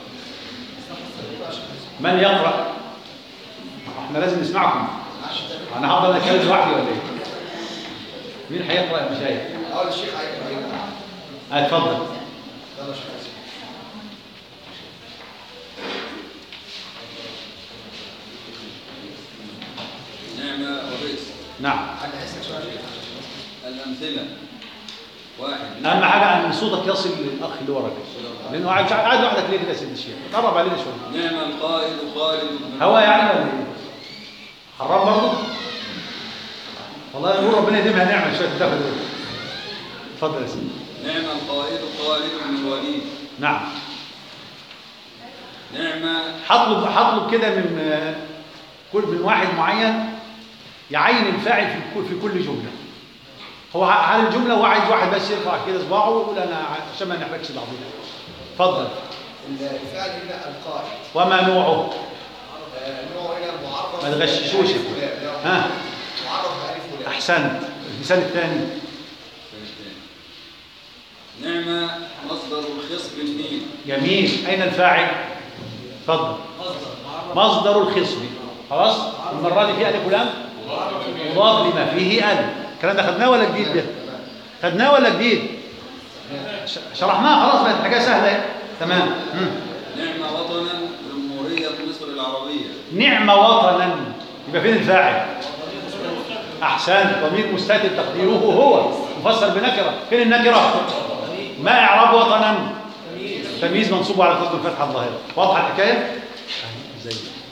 من يقرأ؟ احنا لازم نسمعكم انا هفضل اتكلم لوحدي ولا ايه؟ مين هيقرأ يا مشايخ؟ اول الشيخ هيقرا آه، اتفضل يلا يا شيخ نعمة ورئيس نعم حد هيسال سؤال يا شيخ الأمثلة واحد اهم حاجه ان صوتك يصل للاخ اللي وراك لانه قاعد قاعد لوحدك ليه كده يا سيدي الشيخ قرب علينا شويه نعم القائد خالد بن هوا يعني ولا ايه؟ حرام برضه؟ والله نقول ربنا يديمها نعمه شويه تاخد ايه؟ اتفضل يا سيدي نعم القائد خالد بن الوليد نعم نعم هطلب هطلب كده من آه، كل من واحد معين يعين الفاعل في كل في كل جمله هو على الجمله هو عايز واحد بس يرفع كده صباعه ويقول انا ع- عشان ما نحرجش بعضنا اتفضل الفعل هنا القائد وما نوعه آه، نوع هنا معرف ما تغششوش بألف ولام. لا، ها معرف بألف ولام احسنت المثال الثاني نعم مصدر الخصب النيل جميل اين الفاعل اتفضل مصدر الخصب خلاص المره دي فيها الف ولام مضاف لما فيه الف الكلام ده خدناه ولا جديد ده خدناه ولا جديد ش- شرحناه خلاص بقت حاجه سهله اهي. تمام مم. نعم وطنا جمهورية مصر العربية نعم وطنا يبقى فين الفاعل احسنت ضمير مستتر تقديره هو مفسر بنكرة فين النكرة ما إعراب وطنا تمييز منصوب على قصد الفتحة الظاهرة واضحة الحكاية زي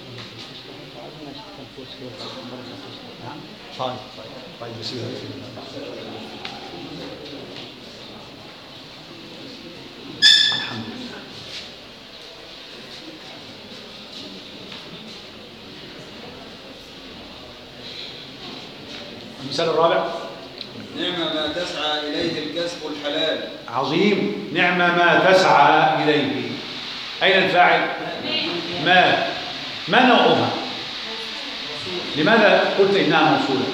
طيب طيب طيب بسم الله الحمد لله المثال الرابع نعم ما تسعى إليه الكسب الحلال عظيم نعم ما تسعى إليه أين الفاعل ما ما نوعها لماذا قلت إنها موصولة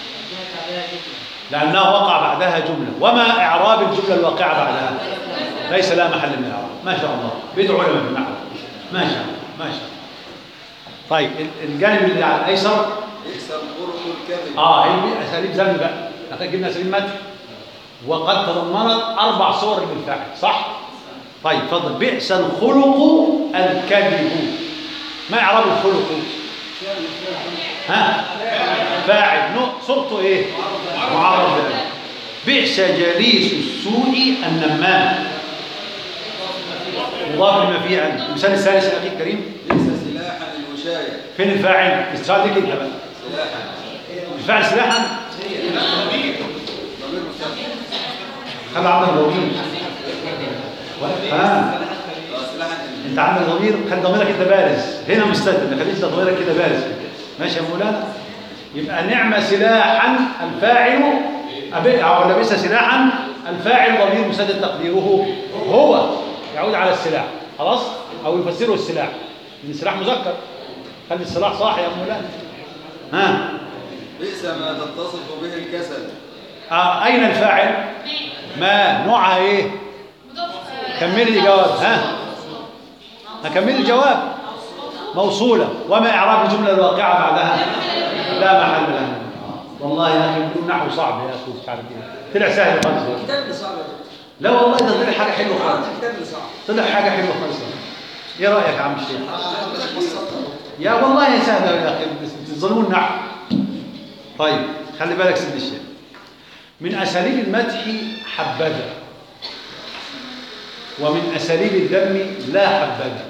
لأنها وقع بعدها جملة وما إعراب الجملة الواقعة بعدها ليس لها محل من الإعراب ما شاء الله بيدعو علماء في المعرض ما شاء الله ما شاء الله طيب ال- الجانب اللي على الأيسر بئس الخلق الكذب اه هي اساليب ذم بقى احنا جبنا اساليب مدح وقد تضمنت اربع صور للفاعل صح طيب اتفضل بئس الخلق الكذب ما اعراب الخلق ها فاعل نوع صورته ايه معرض له بئس جليس السوء النمام مضاف لما فيه عنه المثال الثالث يا اخي الكريم ليس سلاحا الوشاية فين الفاعل السؤال ليك انت بقى سلاحا الفاعل سلاحا ضمير مستقيم خلى عندك ضمير ها آه، سلاحا انت عندك ضمير خلي ضميرك انت بارز هنا مستتر ما خليش ضميرك كده بارز ماشي يا مولانا يبقى نعم سلاحا الفاعل أبي- او لبس سلاحا الفاعل ضمير مسدد تقديره هو يعود على السلاح خلاص او يفسره السلاح ان السلاح مذكر خلي السلاح صاحي يا مولانا ها بئس ما تتصف به الكسل آه اين الفاعل ما نوعها ايه كملي الجواب ها هكمل الجواب موصولة وما إعراب الجملة الواقعة بعدها لا محل لها والله يا أخي بدون نحو صعب يا أخي مش عارف إيه طلع سهل خالص الكتاب اللي صعب لا والله ده طلع حاجة حلوة خالص الكتاب اللي صعب طلع حاجة حلوة خالص إيه رأيك يا عم الشيخ حضرتك بسطها يا والله يا سهلة يا أخي بس بتظلمون النحو طيب خلي بالك سيدي الشيخ من أساليب المدح حبذا ومن أساليب الذم لا حبذا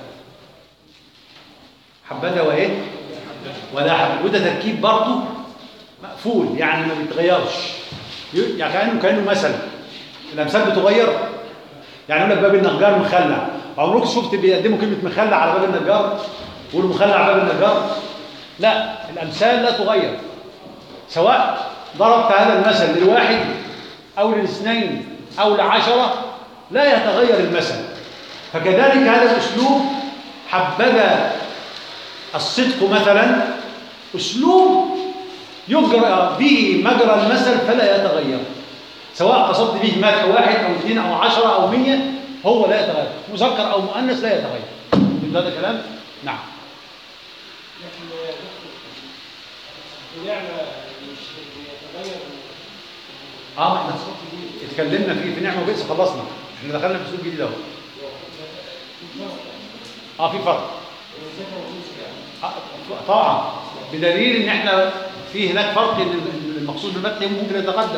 حبذا وإيه؟ ولا حبذا وده تركيب برضه مقفول يعني ما بيتغيرش ي- يعني كأنه كأنه مثل الأمثال بتغير يعني يقول لك باب النجار مخلع عمرك شفت بيقدموا كلمة مخلع على باب النجار يقولوا مخلع على باب النجار لا الأمثال لا تغير سواء ضربت هذا المثل للواحد أو للاثنين أو لعشرة لا يتغير المثل فكذلك هذا الأسلوب حبذا الصدق مثلا أسلوب يجرى به مجرى المثل فلا يتغير سواء قصدت به مدح واحد أو اثنين أو عشرة أو مية هو لا يتغير مذكر أو مؤنث لا يتغير فهمت هذا الكلام؟ نعم لكن يا دكتور بنعمة مش بيتغير اه ما احنا اتكلمنا فيه في نعمه وبئس خلصنا احنا دخلنا في اسلوب جديد اهو اه في فرق آه طبعا بدليل ان احنا في هناك فرق ان المقصود بالمدح ممكن يتقدم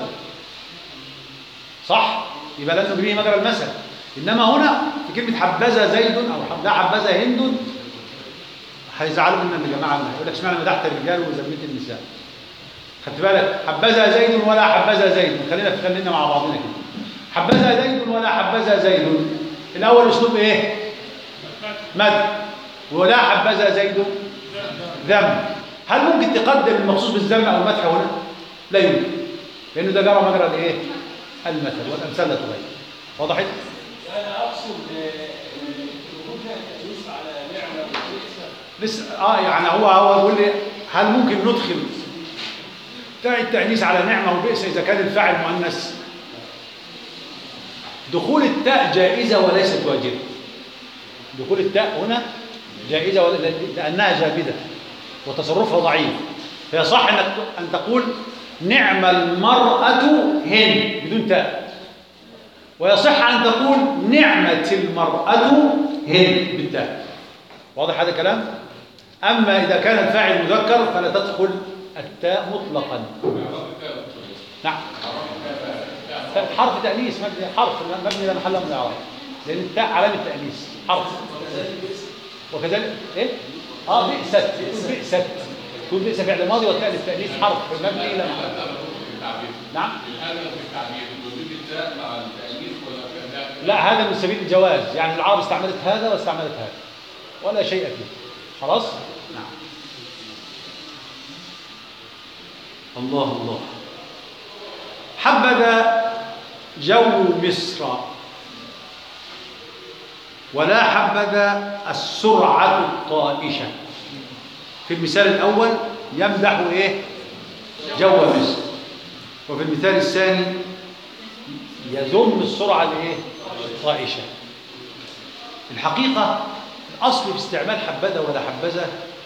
صح يبقى لازم به مجرى المثل انما هنا في كلمه حبذا زيد او حب- لا حبذا هند هيزعلوا منا الجماعه اللي يقول لك اشمعنى مدحت الرجال وذميت النساء خدت بالك حبذا زيد ولا حبذا زيد خلينا خلينا مع بعضنا كده حبذا زيد ولا حبذا زيد الاول اسلوب ايه مدح ولا حبذا زيد ذم هل ممكن تقدم المخصوص بالذم او المدح هنا لا يمكن لانه ده جرى مجرى الايه المثل والامثال لا تغير وضحت انا اقصد آه، الوجود ده تأنيس على نعمة وبئس لسه اه يعني هو هو بيقول لي هل ممكن ندخل تاء التأنيث على نعمة وبئس إذا كان الفاعل مؤنث دخول التاء جائزة وليست واجبة دخول التاء هنا جائزة ولا- لأنها جامدة وتصرفها ضعيف فهي صح أنك أن تقول نعم المرأة هن بدون تاء ويصح أن تقول نعمة المرأة هن بالتاء واضح هذا الكلام أما إذا كان الفاعل مذكر فلا تدخل التاء مطلقا نعم حرف تأنيث مبني حرف مبني لا محل له من الإعراب لأن التاء علامة تأنيث حرف وكذلك إيه؟ آه بئست تقول بئست تقول بئس فعل ماضي والتاء للتأنيث حرف مبني لا محل نعم هذا في التعبير تضيف التاء مع التأنيث ولا لا؟ لا هذا من سبيل الجواز يعني العرب استعملت هذا واستعملت هذا ولا شيء فيه خلاص نعم الله الله حبذا جو مصر ولا حبذا السرعة الطائشة في المثال الأول يمدح إيه جو مصر وفي المثال الثاني يذم السرعة الايه الطائشة الحقيقة الأصل في استعمال حبذا ولا حبذا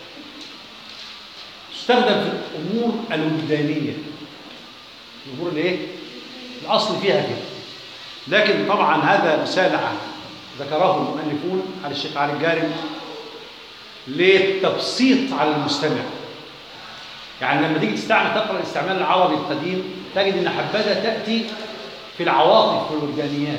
تستخدم في الأمور الوجدانية الأمور الايه الأصل فيها كده لكن طبعا هذا مثال عام ذكره المؤلفون على الشيخ علي الجارم للتبسيط على المستمع يعني لما تيجي تستعمل تقرا الاستعمال العربي القديم تجد ان حبذا تاتي في العواطف والوجدانيات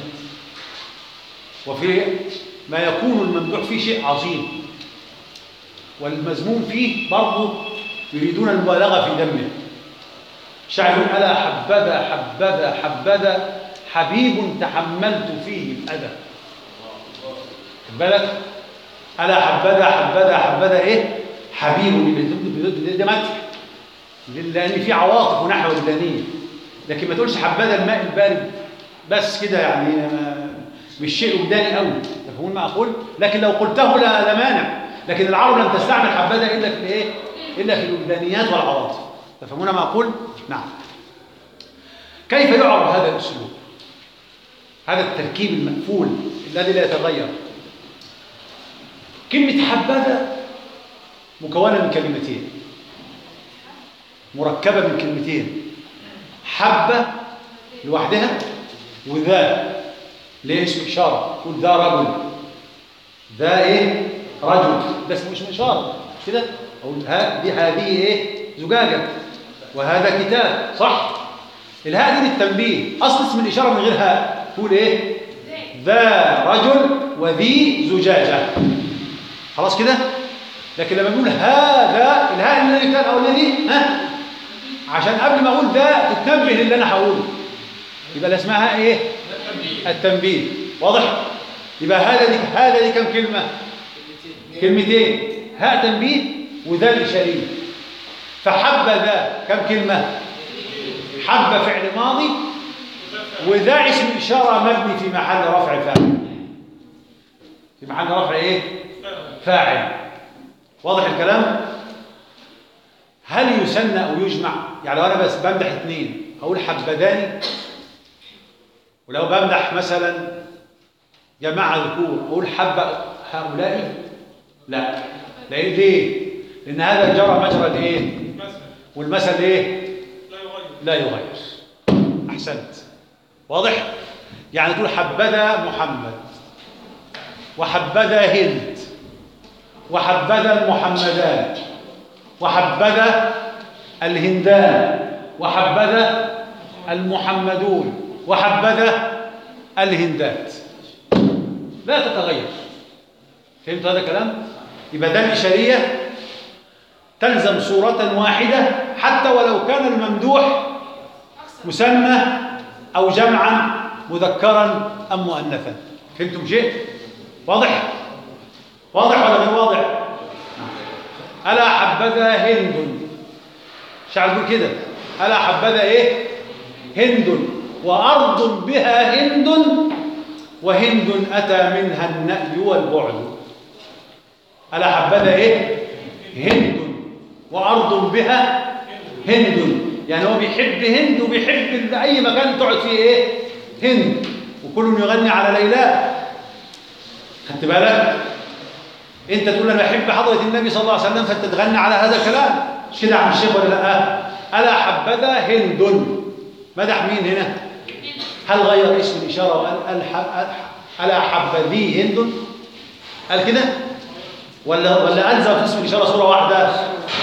وفي ما يكون الممدوح فيه شيء عظيم والمذموم فيه برضه يريدون المبالغه في ذمه شاعر يقول الا حبذا حبذا حبذا حبيب تحملت فيه الاذى خد بالك الا حبذا حبذا حبذا ايه حبيب ده مدح لان في عواطف ونحو وجدانيه لكن ما تقولش حبذا الماء البارد بس كده يعني ما- مش شيء وجداني قوي تفهمون ما اقول لكن لو قلته لا لا مانع لكن العرب لم تستعمل حبذا الا في الايه الا في الوجدانيات والعواطف تفهمون ما اقول نعم كيف يعرف هذا الاسلوب هذا التركيب المقفول الذي لا يتغير كلمه حبذا مكونه من كلمتين مركبه من كلمتين حبة لوحدها وذا ليه اسم إشارة تقول ذا رجل ذا إيه رجل ده اسمه اسم إشارة مش كده أقول ها دي هذه إيه زجاجة وهذا كتاب صح الهاء دي للتنبيه أصل اسم الإشارة من غير هاء تقول إيه ذا رجل وذي زجاجة خلاص كده لكن لما نقول هذا الهاء اللي كان أولاني ها عشان قبل ما اقول ده تتنبه للي انا هقوله يبقى اللي اسمها ايه التنبيه واضح يبقى هذا دي هذا دي كم كلمه كلمتين هاء تنبيه وذا الاشاريه فحب ذا كم كلمه حب فعل ماضي وذا اسم اشاره مبني في محل رفع فاعل في محل رفع ايه فاعل واضح الكلام هل يسنى او يجمع يعني لو انا بس بمدح اثنين اقول حبذاني ولو بمدح مثلا جماعه ذكور اقول حب هؤلاء لا لان ليه لان هذا جرى مجرى الايه والمثل ايه لا يغير احسنت واضح يعني تقول حبذا محمد وحبذا هند وحبذا المحمدان وحبذا الهندان وحبذا المحمدون وحبذا الهندات لا تتغير فهمت هذا الكلام يبقى ده الإشارية تلزم صورة واحدة حتى ولو كان الممدوح مثنى أو جمعا مذكرا أم مؤنثا فهمتم شيء واضح واضح ولا غير واضح ألا حبذا هند شعر يقول كده ألا حبذا إيه هند وأرض بها هند وهند أتى منها النأي والبعد ألا حبذا إيه هند وأرض بها هند يعني هو بيحب هند وبيحب أي مكان تقعد فيه إيه هند وكل يغني على ليلى خدت بالك انت تقول انا بحب حضره النبي صلى الله عليه وسلم فانت تغني على هذا الكلام مش كده يا عم الشيخ ولا لا الا حبذا هند مدح مين هنا هل غير اسم الاشاره وقال الح- الا حبذي هند قال كده ولا ولا الزم في اسم الاشاره صوره واحده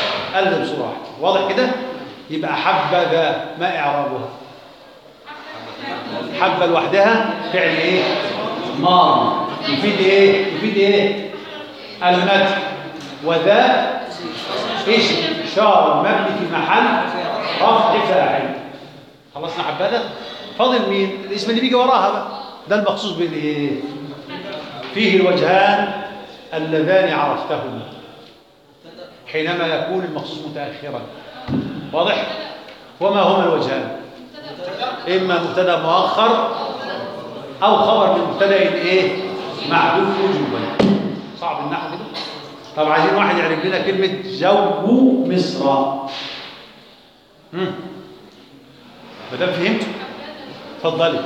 الزم صوره واحده واضح كده يبقى حبذا ما اعرابها حبة لوحدها فعل ايه ماضي يفيد ايه يفيد ايه المدح وذا اسم اشاره مبني في محل رفع فاعل خلصنا حبذا فاضل مين الاسم اللي بيجي وراها بقى ده المخصوص بالايه فيه الوجهان اللذان عرفتهما حينما يكون المخصوص متاخرا واضح وما هما الوجهان اما مبتدا مؤخر او خبر من مبتدا ايه معدوم وجوبا صعب النحو كده طب عايزين واحد يعرف لنا كلمه جو مصر امم ما دام فهمت اتفضلي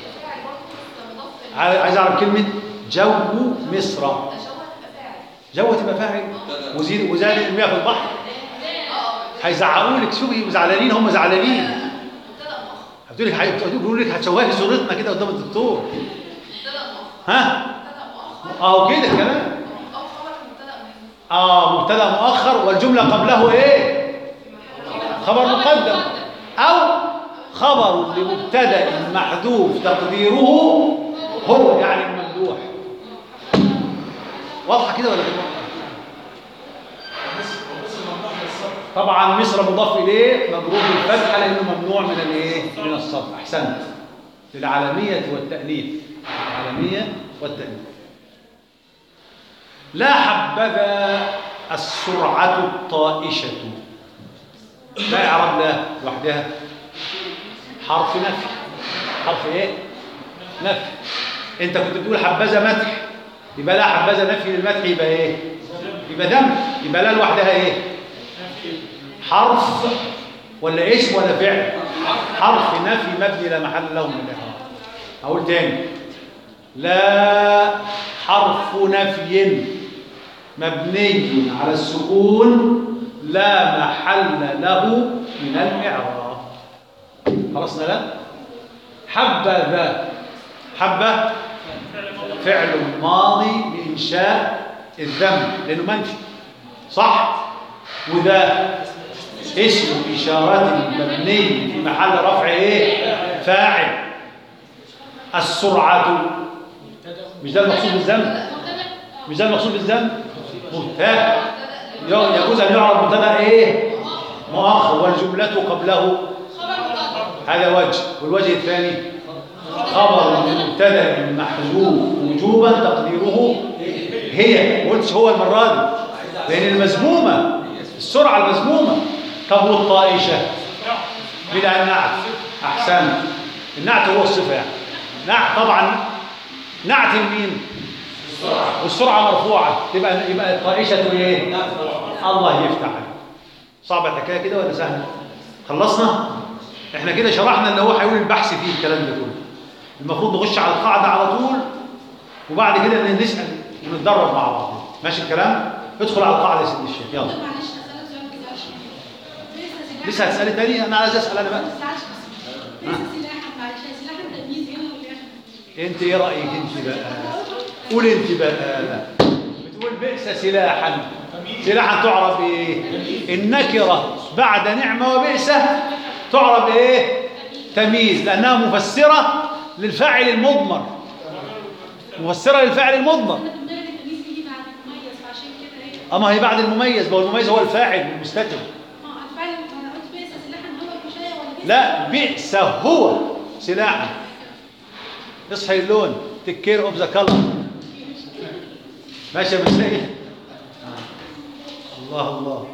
عاي- عايز اعرف كلمه جو مصر جو تبقى فاعل وزيد وزاد المياه في البحر هيزعقوا لك شوفي زعلانين هم زعلانين هتقول لك هيقولوا لك هتشوهي صورتنا كده قدام الدكتور ها اه كده كمان اه مبتدا مؤخر والجمله قبله ايه خبر مقدم او خبر لمبتدا محذوف تقديره هو يعني الممدوح واضحه كده ولا غير واضحه طبعا مصر مضاف اليه مضروب بالفتحه لانه ممنوع من الايه من الصرف احسنت للعالميه والتانيث العالميه والتانيث لا حبذا السرعه الطائشه لا اعراب لا لوحدها حرف نفي حرف ايه نفي انت كنت بتقول حبذا مدح يبقى لا حبذا نفي للمدح يبقى ايه يبقى ذم يبقى لا لوحدها ايه حرف ولا اسم ولا فعل حرف نفي مبني لا محل له من الاعراب اقول تاني لا حرف نفي مبني على السكون لا محل له من الاعراب خلصنا لا حبذا حبه فعل ماضي لانشاء الذنب لانه منفي صح وده اسم إشارة مبني في محل رفع إيه؟ فاعل السرعة مش ده المقصود بالذنب مش ده المقصود بالذنب مبتدا يجوز أن يعرف مبتدا إيه؟ مؤخر والجملة قبله هذا وجه والوجه الثاني خبر مبتدا محذوف وجوبا تقديره هي ما قلتش هو المرة دي لأن المذمومة السرعة المذمومة طب والطائشة بلا النعت أحسن النعت هو الصفة يعني نعت طبعا نعت مين والسرعة مرفوعة تبقى يبقى الطائشة ايه الله يفتح عليك صعبة الحكاية كده ولا سهلة خلصنا احنا كده شرحنا اللي هو هيقول البحث فيه الكلام ده كله المفروض نخش على القاعدة على طول وبعد كده نسأل ونتدرب مع بعض ماشي الكلام ادخل على القاعدة يا سيدي الشيخ يلا معلش اسالك سؤال كده عشان لسه هتسألي تاني انا عايز اسأل انا بقى ما تزعلش بس ليس سلاحا معلش هي سلاحا تمييز هنا وفي انت ايه رايك انت بقى قول انت بقى بتقول بئس سلاحا سلاحا تعرف ايه النكره بعد نعمه وبئس تعرف ايه تمييز لانها مفسره للفاعل المضمر مفسره للفاعل المضمر احنا بندرج التمييز بيجي بعد المميز فعشان كده هي اما هي بعد المميز ما هو المميز هو الفاعل المستتر اه الفعل انا قلت بئس سلاحا هو الكشايه ولا بئس لا بئس هو سلاحا اصحي اللون تيك كير اوف ذا كلر ماشي يا مسيح الله الله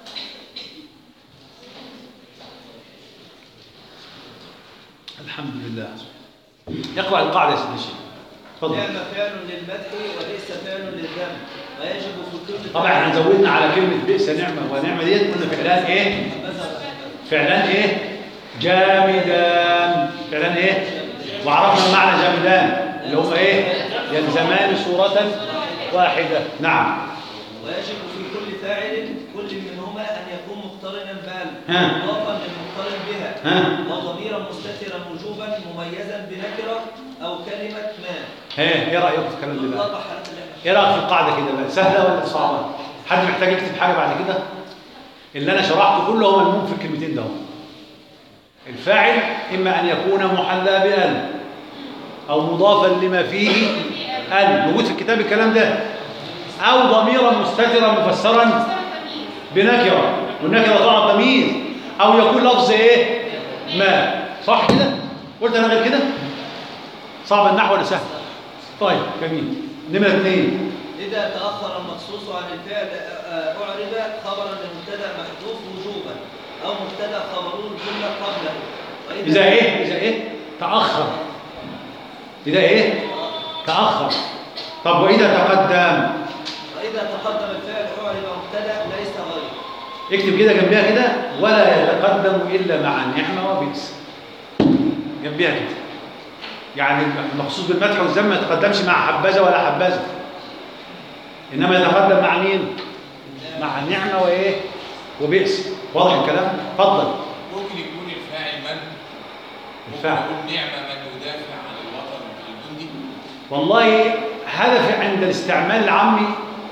الحمد لله يقرأ القاعدة يا سيدي الشيخ تفضل نعم فعل للمدح وليس فعل للذم ويجب في كل طبعا احنا زودنا على كلمة بئس نعمة ونعمة ديت قلنا فعلان ايه؟ فعلان ايه؟ جامدان فعلان ايه؟ وعرفنا معنى جامدان اللي هم ايه؟ يلزمان صورة واحدة نعم ويجب في كل فاعل كل منهما أن يكون مقترنا بال ها. مضافا للمقترن بها ها وضميرا مستترا وجوبا مميزا بنكرة أو كلمة ما ايه ايه رأيك في الكلام ده بقى؟ طبعا حالات اللي احنا ايه رأيك في القاعدة كده بقى؟ سهلة ولا صعبة؟ حد محتاج يكتب حاجة بعد كده؟ اللي انا شرحته كله هو ملموم في الكلمتين ده الفاعل إما أن يكون محلى بأل أو مضافا لما فيه أل موجود في الكتاب الكلام ده أو ضميرا مستترا مفسرا بنكرة والنكرة طبعا تمييز أو يكون لفظ إيه ما صح كده قلت أنا غير كده صعب النحو ولا سهل طيب جميل نمرة اثنين إذا تأخر المخصوص عن الفعل آه، آه، أعرب خبرا لمبتدأ محذوف وجوبا أو مبتدأ خبره الجملة قبله وإذا إذا إيه إذا إيه تأخر إذا إيه تأخر طب وإذا تقدم وإذا تقدم الفعل أعرب مبتدأ ليس غير اكتب كده جنبها كده ولا يتقدم إلا مع النعمة وبئس جنبها كده يعني المخصوص بالمدح والذم ما يتقدمش مع حبذا ولا حبذا إنما يتقدم مع مين؟ مع النعمة وإيه؟ وبئس واضح الكلام؟ اتفضل ممكن يكون الفاعل من ممكن الفاعل. يقول نعمة من يدافع عن الوطن الجندي والله هذا في عند الاستعمال العامي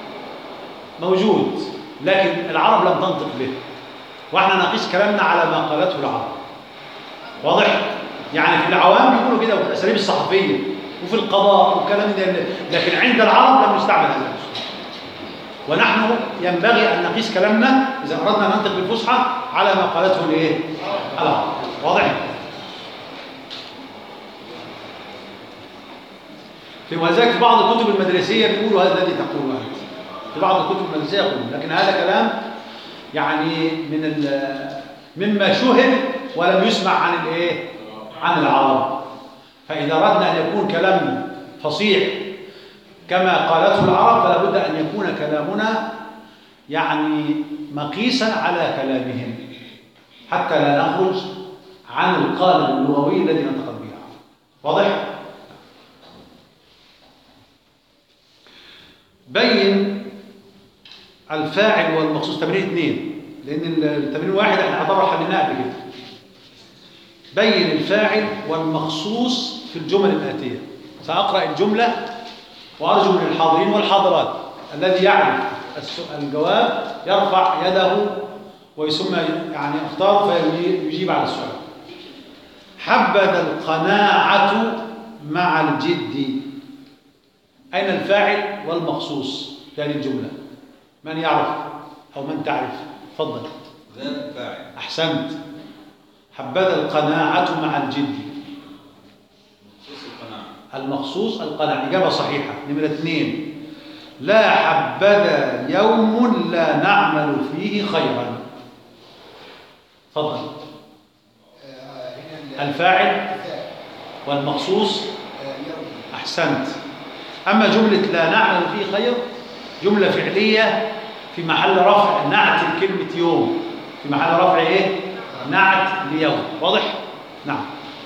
موجود لكن العرب لم تنطق به واحنا نقيس كلامنا على ما قالته العرب واضح يعني في العوام بيقولوا كده وفي الاساليب الصحفيه وفي القضاء والكلام ده لكن عند العرب لم يستعمل هذا الاسلوب ونحن ينبغي ان نقيس كلامنا اذا اردنا ان ننطق بالفصحى على ما قالته الايه العرب واضح في ولذلك في بعض الكتب المدرسية بيقولوا هذا الذي تقوله أنت في بعض الكتب المدرسية يقول لكن هذا كلام يعني من ال- مما شهر ولم يسمع عن الايه عن العرب فإذا أردنا أن يكون كلام فصيح كما قالته العرب فلا بد أن يكون كلامنا يعني مقيسا على كلامهم حتى لا نخرج عن القالب اللغوي الذي ننطق به واضح؟ بين الفاعل والمخصوص تمرين اثنين لان التمرين واحد احنا اعتبر حليناه قبل كده بين الفاعل والمخصوص في الجمل الاتيه ساقرا الجمله وارجو من الحاضرين والحاضرات الذي يعرف الس- الجواب يرفع يده ويسمى يعني اختار فيجيب على السؤال حبذا القناعه مع الجد أين الفاعل والمخصوص في هذه الجملة من يعرف أو من تعرف تفضل غير الفاعل أحسنت حبذا القناعة مع الجد خصوص القناعة المخصوص القناعة إجابة صحيحة نمرة اثنين لا حبذا يوم لا نعمل فيه خيرا تفضل الفاعل والمخصوص أحسنت أما جملة لا نعمل فيه خير جملة فعلية في محل رفع نعت لكلمة يوم في محل رفع إيه؟ نعت ليوم واضح؟ نعم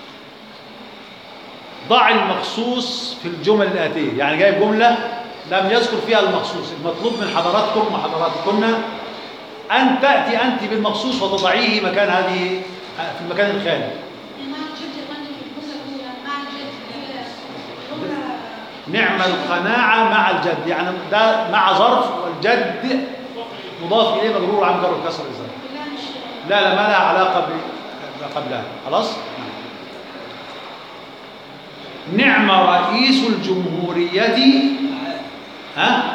ضع المخصوص في الجمل الآتية يعني جايب جملة لم يذكر فيها المخصوص المطلوب من حضراتكم وحضراتكن أن تأتي أنت بالمخصوص وتضعيه مكان هذه في المكان الخالي مع الجد يا فندم الجملة الأولى مع الجد جملة نعم القناعة مع الجد يعني ده مع ظرف والجد مضاف إليه مجرور عن جر الكسر الظرف كلها مش لا لا ما لها علاقة ب- قبلها خلاص نعم رئيس الجمهورية ها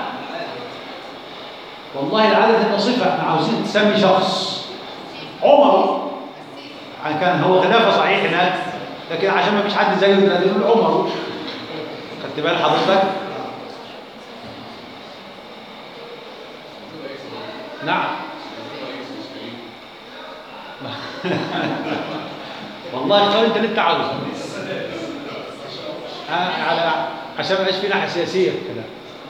والله العادة تبقى صفة احنا عاوزين تسمي شخص عمر يعني كان هو خلافة صحيح هناك لكن عشان ما فيش حد زيه دلوقتي نقول عمر خدت بال حضرتك نعم والله اختار انت اللي انت عاوزه ها، على عشان ما يبقاش فينا حساسيه في الكلام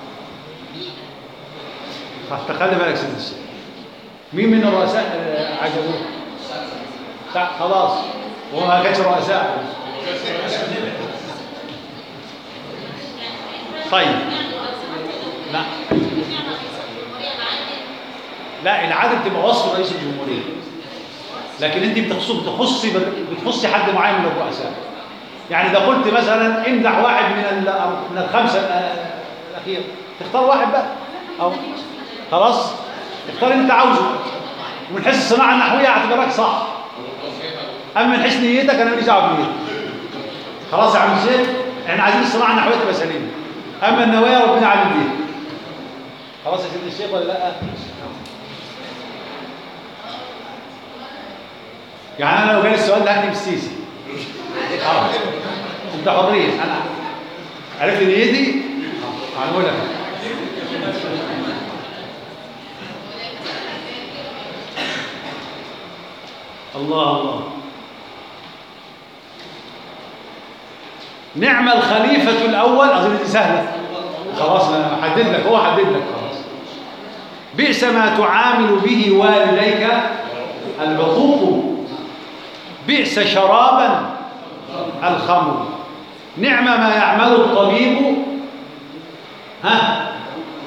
فخلي بالك سيد الشيخ مين من الرؤساء آه، عجبوه؟ تع- خلاص هو ما كانش رؤساء طيب لا لا العدل تبقى وصف رئيس الجمهوريه لكن انت بتخص بتخصي بتخصي حد معين من الرؤساء يعني اذا قلت مثلا امدح واحد من ال- من الخمسه ال- الاخير تختار واحد بقى او خلاص اختار اللي انت عاوزه ومن حيث الصناعه النحويه اعتبرك صح اما من حسن نيتك انا ماليش دعوه بنيتك خلاص يا عم الشيخ احنا عايزين الصناعه النحويه تبقى سليمه اما النوايا ربنا عالم بيها خلاص يا سيدي الشيخ ولا لا يعني انا لو جالي السؤال ده هكتب السيسي اه انت حريه انا عرفت نيتي اه هنقولها الله الله نعم الخليفة الأول أظن دي سهلة خلاص أنا حدد لك هو حدد لك خلاص بئس ما تعامل به والديك العقوق بئس شرابا الخمر نعم ما يعمل الطبيب ها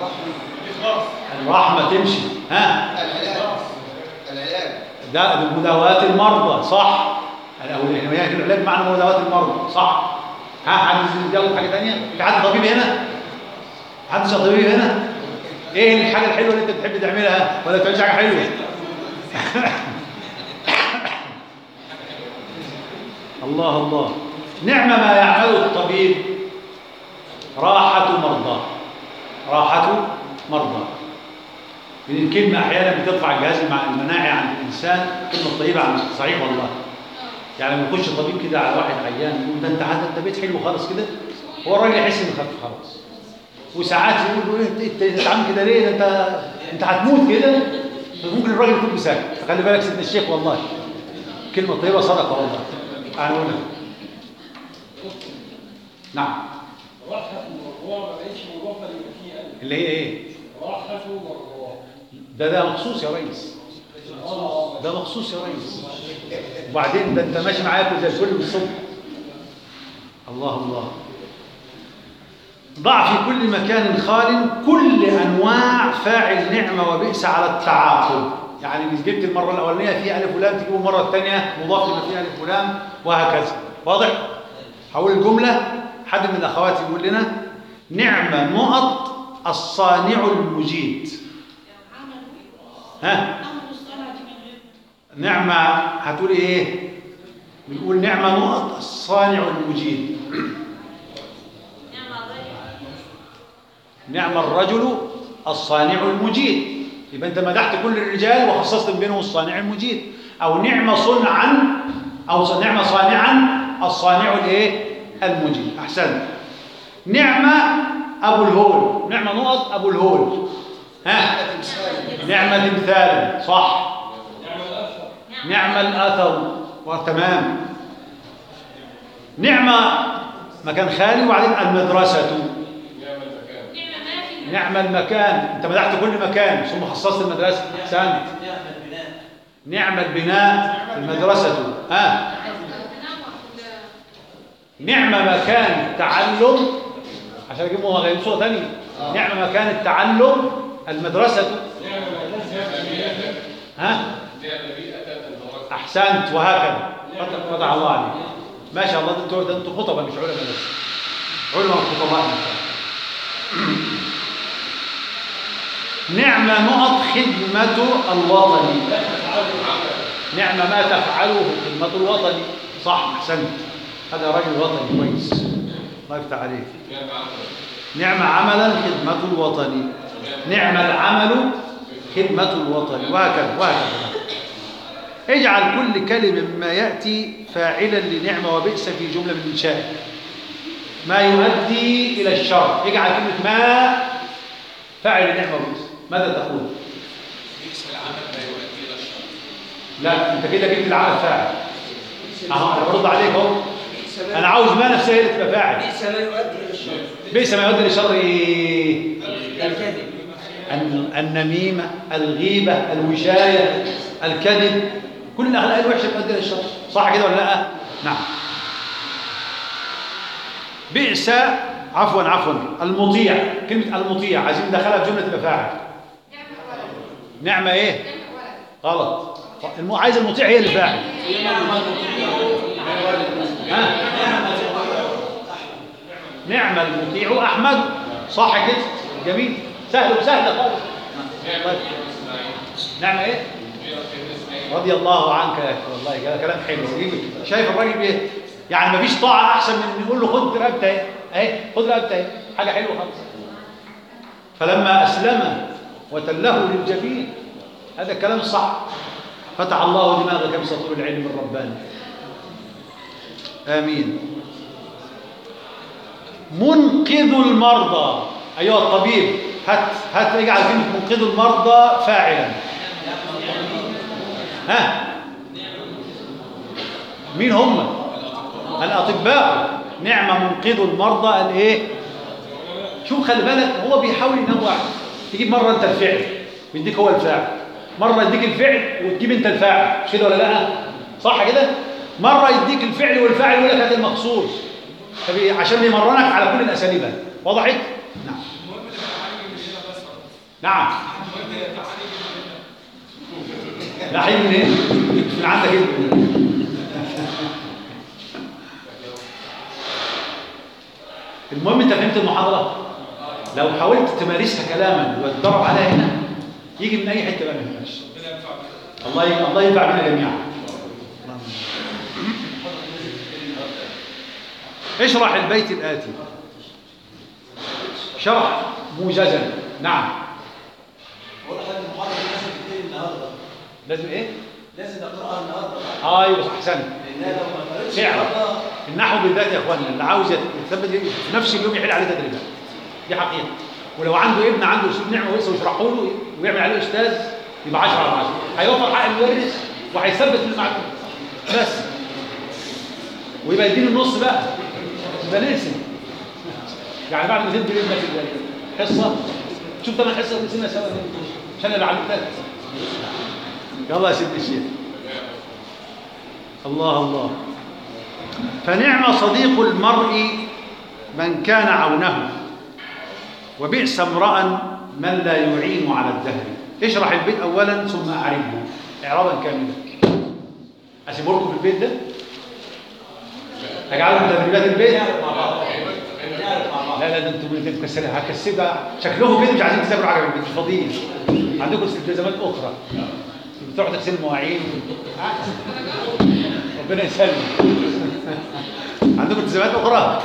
الرحمة تمشي ها العلاج العلاج ده ده مداواة المرضى صح الأولويات العلاج معنى مداواة المرضى صح ها حد يجاوب حاجة تانية في حد طبيب هنا حد طبيب هنا ايه الحاجة الحلوة اللي انت بتحب تعملها ولا بتعملش حاجة حلوة الله الله نعم ما يعمل الطبيب راحة مرضى راحة مرضى من الكلمة أحيانا بترفع الجهاز المع- المناعي عند الإنسان كلمة طيبة عن صحيح والله يعني لما يخش طبيب كده على واحد عيان يقول ده أنت عاد أنت بيت حلو خالص كده هو الراجل يحس إنه خف خلاص وساعات يقول له إيه أنت أنت بتتعامل كده ليه ده أنت أنت هتموت كده ممكن الراجل يكون بيساكت فخلي بالك سيدنا الشيخ والله كلمة طيبة صدقة والله أنا أقولها نعم راحة المرضى ما بقتش مضافة لما فيه ألف اللي هي إيه راحة مرضى ده ده مخصوص يا ريس ده مخصوص يا ريس وبعدين ده انت ماشي معاكم زي الفل بالصبح الله الله ضع في كل مكان خال كل انواع فاعل نعمه وبئس على التعاقب يعني مش جبت المره الاولانيه فيها الف ولام تجيبه المره الثانيه مضاف لما فيها الف ولام وهكذا واضح هقول الجمله حد من الاخوات يقول لنا نعم نقط الصانع المجيد ها عملوا الصلاة دي من غير نعمة هتقول ايه بنقول نعمة نقط الصانع المجيد نعم الرجل نعم الرجل الصانع المجيد يبقى انت مدحت كل الرجال وخصصت بينهم الصانع المجيد او نعمة صنعا او ص- نعمة صانعا الصانع الايه المجيد احسنت نعمة ابو الهول نعمة نقط ابو الهول ها نعمة تمثال صح نعم الأثر وتمام نعمة مكان خالي وبعدين المدرسة نعم ما في نعم المكان انت مدحت كل مكان ثم خصصت المدرسة احسنت نعم البناء نعم البناء المدرسة ها نعم مكان التعلم عشان اجيبهم غير صورة ثانية نعم مكان التعلم المدرسة ها احسنت وهكذا فتح فتح الله عليك ما شاء الله ده انتوا ده انتوا خطبه مش علماء بس علماء وخطباء ما شاء الله نعم نقط خدمة الوطن نعم ما تفعله خدمة الوطن صح احسنت هذا رجل وطني كويس الله يفتح عليك نعم عملا خدمة الوطن نعم العمل خدمة الوطن وهكذا وهكذا اجعل كل كلمة مما يأتي فاعلا لنعمة وبئس في جملة من إنشائك ما يؤدي إلى الشر اجعل كلمة ما فاعل لنعمة وبئس ماذا تقول؟ بئس العمل ما يؤدي الى الشر لا انت كده جبت العمل فاعل اهو انا برد عليك اهو انا عاوز ما نفسها هي اللي تبقى فاعل ليس ما يؤدي الى الشر بئس ما يؤدي للشر ايه؟ الكذب الن- النميمة الغيبة الوشاية الكذب كل الأخلاق الوحشة تؤدي إلى الشر صح كده ولا لا؟ نعم بئس عفوا عفوا المطيع كلمة المطيع عايزين ندخلها في جملة تبقى فاعل نعمة ايه؟ غلط الم... عايز المطيع هي اللي فاعل ها؟ نعم المطيع أحمد صح كده جميل سهل وسهل خالص طيب. نعم ايه رضي الله عنك يا اخي والله كده كلام حلو شايف الراجل بايه يعني مفيش طاعه احسن من ان نقول له خد رقبتي اهي اهي خد رقبتي اهي حاجه حلوه خالص فلما اسلم وتله للجبين هذا الكلام صح فتح الله دماغك بسطور العلم الرباني امين منقذ المرضى ايها الطبيب هات هات اجعل كلمه منقذ المرضى فاعلا ها مين هم الاطباء نعمه منقذ المرضى الايه شوف خلي بالك هو بيحاول ينوع تجيب مره انت الفعل ويديك هو الفاعل مره يديك الفعل وتجيب انت الفاعل مش كده ولا لا صح كده مره يديك الفعل والفاعل يقول لك هات المخصوص فبي- عشان يمرنك على كل الاساليب هذه. وضحت نعم نعم لا حي من هنا من عندك انت المهم انت فهمت المحاضره لو حاولت تمارسها كلاما وتدرب عليها هنا يجي من اي حته بقى ما يهمكش الله ي... الله ينفع بنا جميعا اشرح البيت الاتي شرح موجزا نعم بقول لحد المحاضره دي لازم تبتدي النهارده لازم ايه لازم تقراها النهارده ايوه صح احسنت لانها لو ما قريتش فعلا. النهارده النحو بالذات يا اخوانا اللي عاوز يتثبت في نفس اليوم يحل عليه تدريبات دي حقيقه ولو عنده ابن عنده اسلوب نعمه ولسه ويشرحه له ويعمل عليه استاذ يبقى 10 على 10 هيوفر حق المدرس وهيثبت المعلومه بس ويبقى يديني النص بقى يبقى نقسم يعني بعد ما تدي لابنك الحصه شوف ثمان حصه ونقسمها سوا عشان اللي علمتها يلا يا سيدي الشيخ الله الله فنعم صديق المرء من كان عونه وبئس امرأ من لا يعين على الدهر اشرح البيت اولا ثم اعربه اعرابا كاملا اسيبه لكم في البيت ده اجعلكم تدريبات البيت لا لا ده انتوا مكسرين هكسبها شكلهم كده مش عايزين تسافروا على البيت مش فاضيين عندكم التزامات اخرى بتروحوا تغسلوا المواعين ربنا يسلم عندكم التزامات اخرى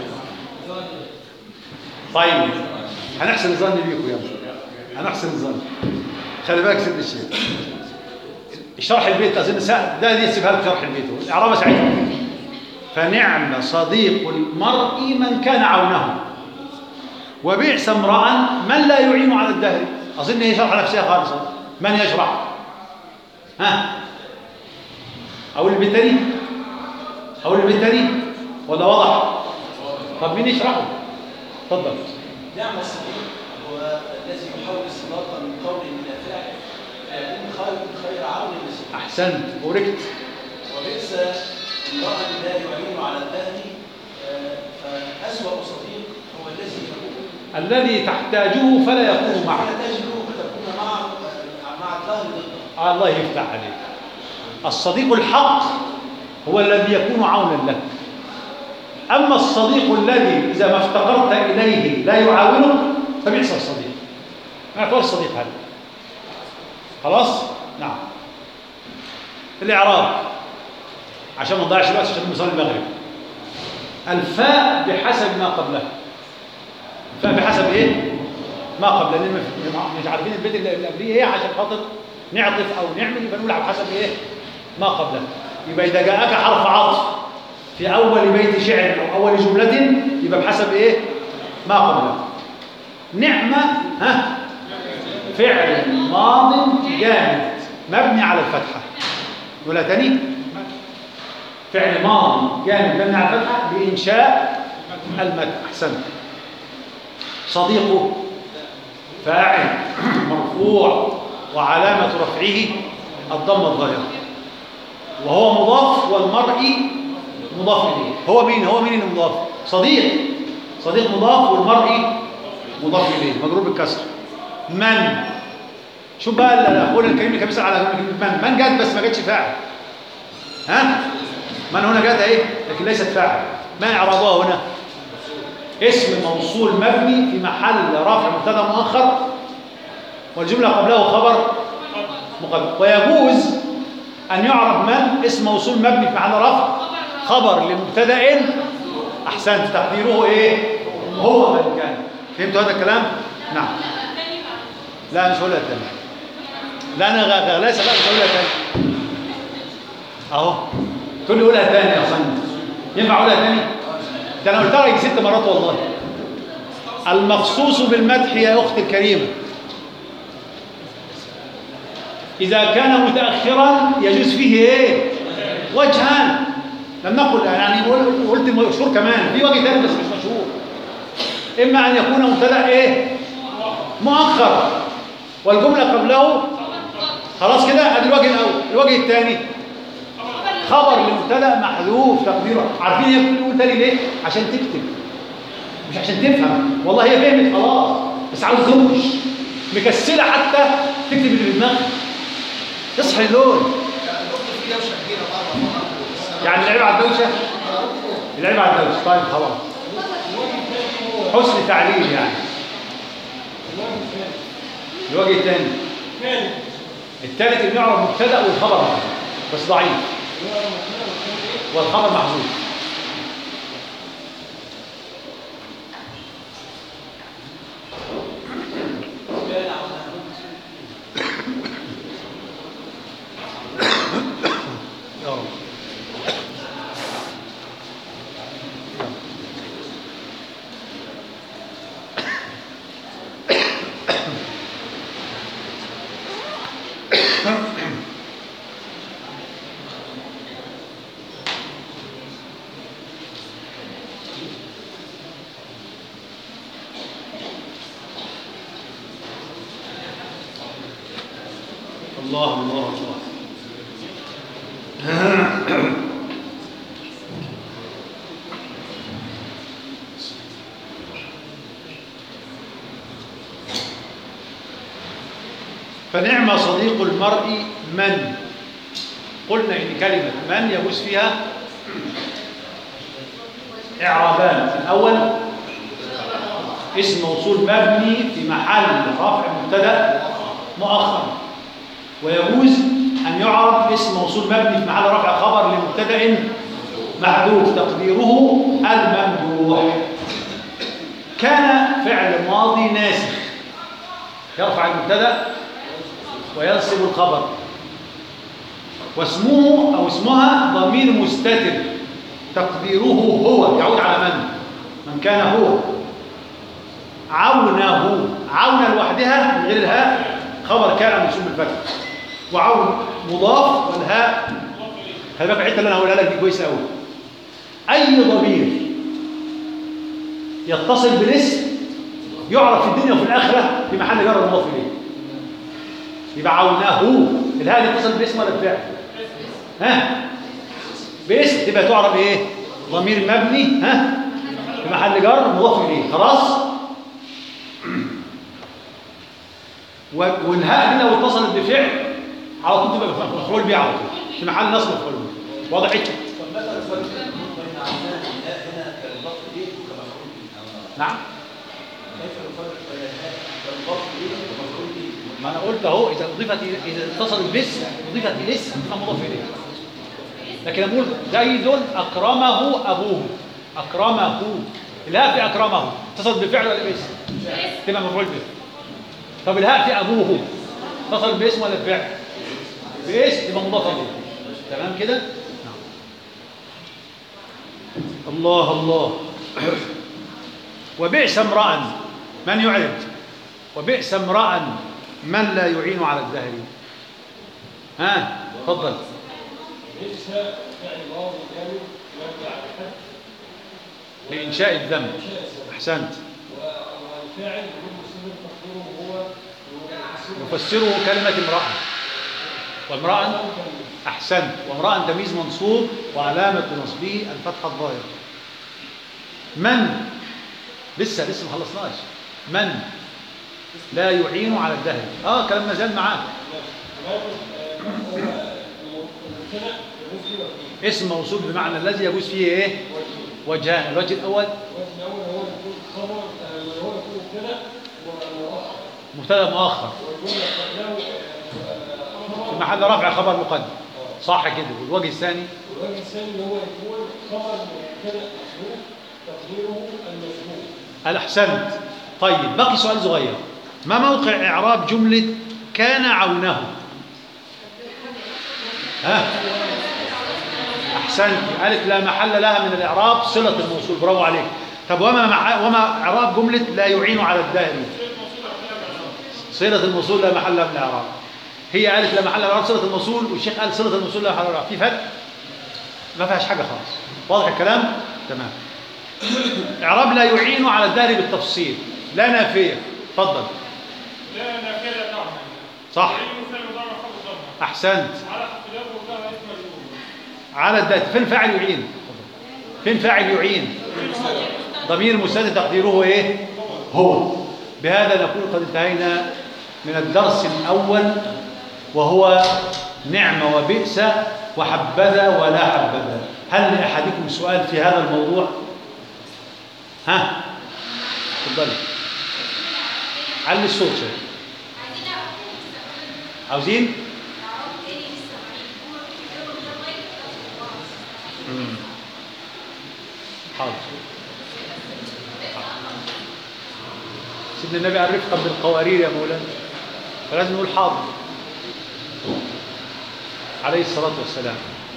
طيب هنحسن الظن بيكم يلا هنحسن الظن خلي بالك سيد الشيخ شرح البيت اظن سهل ده دي سيبها لك شرح البيت الاعراب ساعتها فنعم صديق المرء من كان عونه وبئس امرا من لا يعين على الدهر اظن هي شرح نفسها خالصه من يشرح ها اقول البيت تاني اقول البيت تاني ولا وضح طب مين يشرحه اتفضل نعم الصديق هو الذي يحول الصداقه من قول الى فعل فيكون خير خير عون للصديق احسنت بوركت وبئس امرأ لا يعين على الدهر آه، فأسوأ صديق هو الذي يكون الذي تحتاجه فلا يكون معك تجده تكون مع مع الدهر ضده آه الله يفتح عليك الصديق الحق هو الذي يكون عونا لك أما الصديق الذي إذا ما افتقرت إليه لا يعاونك فبئس الصديق ما يعتبر الصديق هذا خلاص نعم الإعراب عشان ما نضيعش الوقت عشان نصلي المغرب الفاء بحسب ما قبلها الفاء بحسب ايه ما قبل لان مش عارفين البيت اللي اللي قبليه ايه عشان خاطر نعطف او نعمل يبقى نقول على حسب ايه ما قبله يبقى اذا جاءك حرف عطف في اول بيت شعر او اول جمله يبقى بحسب ايه ما قبله نعمه ها فعل ماض جامد مبني على الفتحه ولا تاني فعل ماضي جامد مبني على الفتحه بانشاء المد احسنت صديقه فاعل مرفوع وعلامة رفعه الضمة الظاهرة وهو مضاف والمرء مضاف إليه هو مين هو مين المضاف صديق صديق مضاف والمرء مضاف إليه مضروب بالكسر من شوف بقى اخونا الكريم اللي كان بيسال على كلمه من من جت بس ما جتش فاعل ها من هنا جت اهي لكن ليست فاعل ما اعرابها هنا اسم موصول مبني في محل رفع مبتدا مؤخر والجمله قبله خبر مقدم ويجوز أن يعرف من اسم موصول مبني في محل رفع خبر لمبتدأ أحسنت تقديره إيه هو من كان فهمتوا هذا الكلام نعم لا مش هقولها تاني لا أنا غ- غلاسة بقى مش هقولها تاني أهو تقول لي قولها تاني يا صنع ينفع أقولها تاني ده أنا قلتها يجي ست مرات والله المخصوص بالمدح يا أختي الكريمة إذا كان متأخرا يجوز فيه إيه؟ وجهان لم نقل يعني قل- قلت مشهور كمان في وجه ثاني بس مش مشهور إما أن يكون مبتدأ إيه؟ مؤخر والجملة قبله خلاص كده ادي الوجه الأول الوجه الثاني خبر لمبتدأ محذوف تقديره عارفين هي بتقول تاني ليه؟ عشان تكتب مش عشان تفهم والله هي فهمت خلاص بس عاوز تنقش مكسله حتى تكتب اللي في دماغها اصحي اللون في دوشه كبيره بره يعني العيب على الدوشه العيب على الدوشه طيب خلاص حسن تعليل يعني الوجه الثاني الثالث انه يعرف مبتدا والخبر بس ضعيف والخبر محذوف يا رب الله الله الله فنعم صديق المرء من قلنا ان كلمه من يجوز فيها اعرابان الاول اسم موصول مبني في محل رفع مبتدا مؤخر ويجوز أن يعرف اسم موصول مبني في محل رفع خبر لمبتدأ محذوف تقديره الممدوح كان فعل ماضي ناسخ يرفع المبتدأ وينصب الخبر واسمه أو اسمها ضمير مستتر تقديره هو يعود على من؟ من كان هو عونه عون لوحدها من غير الهاء خبر كان منصوب بالفتح وعون مضاف والهاء خلي بالك الحته اللي انا هقولها لك دي كويسه قوي اي ضمير يتصل بالاسم يعرف في الدنيا وفي الاخره في محل جر مضاف اليه يبقى عونه الهاء اللي يتصل بالاسم ولا بفعل ها باسم تبقى تعرف ايه ضمير مبني ها في محل جر مضاف اليه خلاص و- والهاء دي لو اتصلت بفعل على طول تبقى مفعول به على طول في محل نصب مفعول به واضح كده نعم ما انا قلت اهو اذا اضيفت إلى- اذا اتصلت باسم اضيفت الاسم تبقى مضاف اليه لكن اقول زيد اكرمه ابوه اكرمه الهاء في اكرمه اتصلت بفعل ولا باسم تبقى مفعول به طب الهاء في ابوه اتصل باسم ولا بفعل باسم يبقى مضاف اليه تمام كده نعم. الله الله وبئس امرا من يعرض وبئس امرا من لا يعين على الدهر ها تفضل ليس يعني ماضي كامل يرجع على الحد لانشاء الذنب احسنت والفاعل يكون مستمر تقديره هو يفسره كلمه امراه وامرأ أحسنت وامرأ تمييز منصوب وعلامة نصبه الفتحة الظاهرة من لسه لسه ما خلصناش من لا يعين على الدهر اه كلام ما زال معاك المبتدا يجوز فيه وجهين اسم موصول بمعنى الذي يجوز فيه ايه وجهان الوجه الاول الوجه الاول هو يكون خبر آه، هو يكون مبتدا ومؤخر مبتدا مؤخر والجمله قبله آه، في خبر محل رفع خبر مقدم صح كده والوجه الثاني والوجه الثاني اللي هو يكون خبر مبتدا محذوف تقديره المذموم الأحسنت طيب بقي سؤال صغير ما موقع إعراب جملة كان عونه ها أحسنت قالت لا محل لها من الإعراب صلة الموصول برافو عليك طب وما مع وما إعراب جملة لا يعين على الدهر صلة الموصول لا محل لها من الإعراب هي قالت لا محل لها من الإعراب صلة الموصول والشيخ قال صلة الموصول لا محل لها من الإعراب في فرق ما فيهاش حاجة خالص واضح الكلام تمام إعراب لا يعين على الدهر بالتفصيل لا نافية اتفضل لا نافذة نعم صح يعين فعل مضارع خبر ضمه أحسنت على اختلاف وكان اسم مجهول على الدهر فين فاعل يعين فين فاعل يعين ضمير مستتر تقديره ايه هو بهذا نكون قد انتهينا من الدرس الأول وهو نعم وبئس وحبذا ولا حبذا هل لأحدكم سؤال في هذا الموضوع ها تفضلي علي الصوت شوية عاوزين مم. حاضر سيدنا النبي قال رفقا بالقوارير يا مولانا فلازم نقول حاضر عليه الصلاة والسلام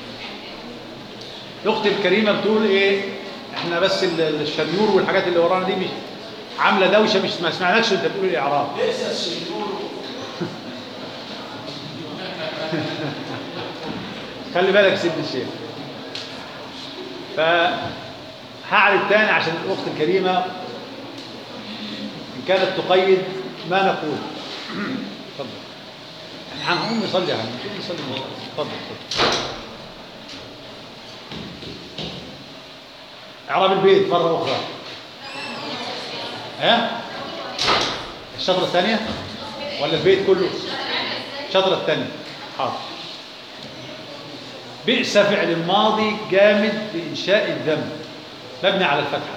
الأخت الكريمة بتقول إيه إحنا بس ال- الشنيور والحاجات اللي ورانا دي مش عاملة دوشة مش ما سمعناكش أنت بتقول الإعراب ليس الشنور خلي بالك سيدنا الشيخ فهعرض تاني عشان الأخت الكريمة إن كانت تقيد ما نقول اتفضل احنا هنقوم نصلي يا عم نقوم نصلي اتفضل اتفضل إعراب البيت مرة أخرى ها الشطرة الثانية ولا البيت كله الشطرة الثانية حاضر بئس فعل الماضي جامد بإنشاء الذنب مبني على الفتحة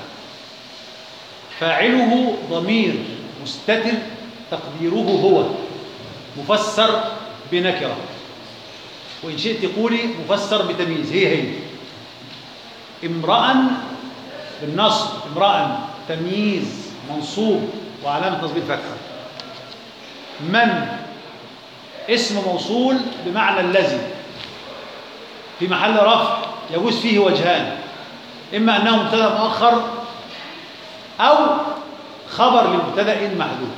فاعله ضمير مستتر تقديره هو مفسر بنكرة وإن شئت قولي مفسر بتمييز هي هي امرأ بالنصب امرأ تمييز منصوب وعلامة نصب الفتحة من اسم موصول بمعنى الذي في محل رفع يجوز فيه وجهان إما أنه مبتدأ مؤخر أو خبر لمبتدأ محذوف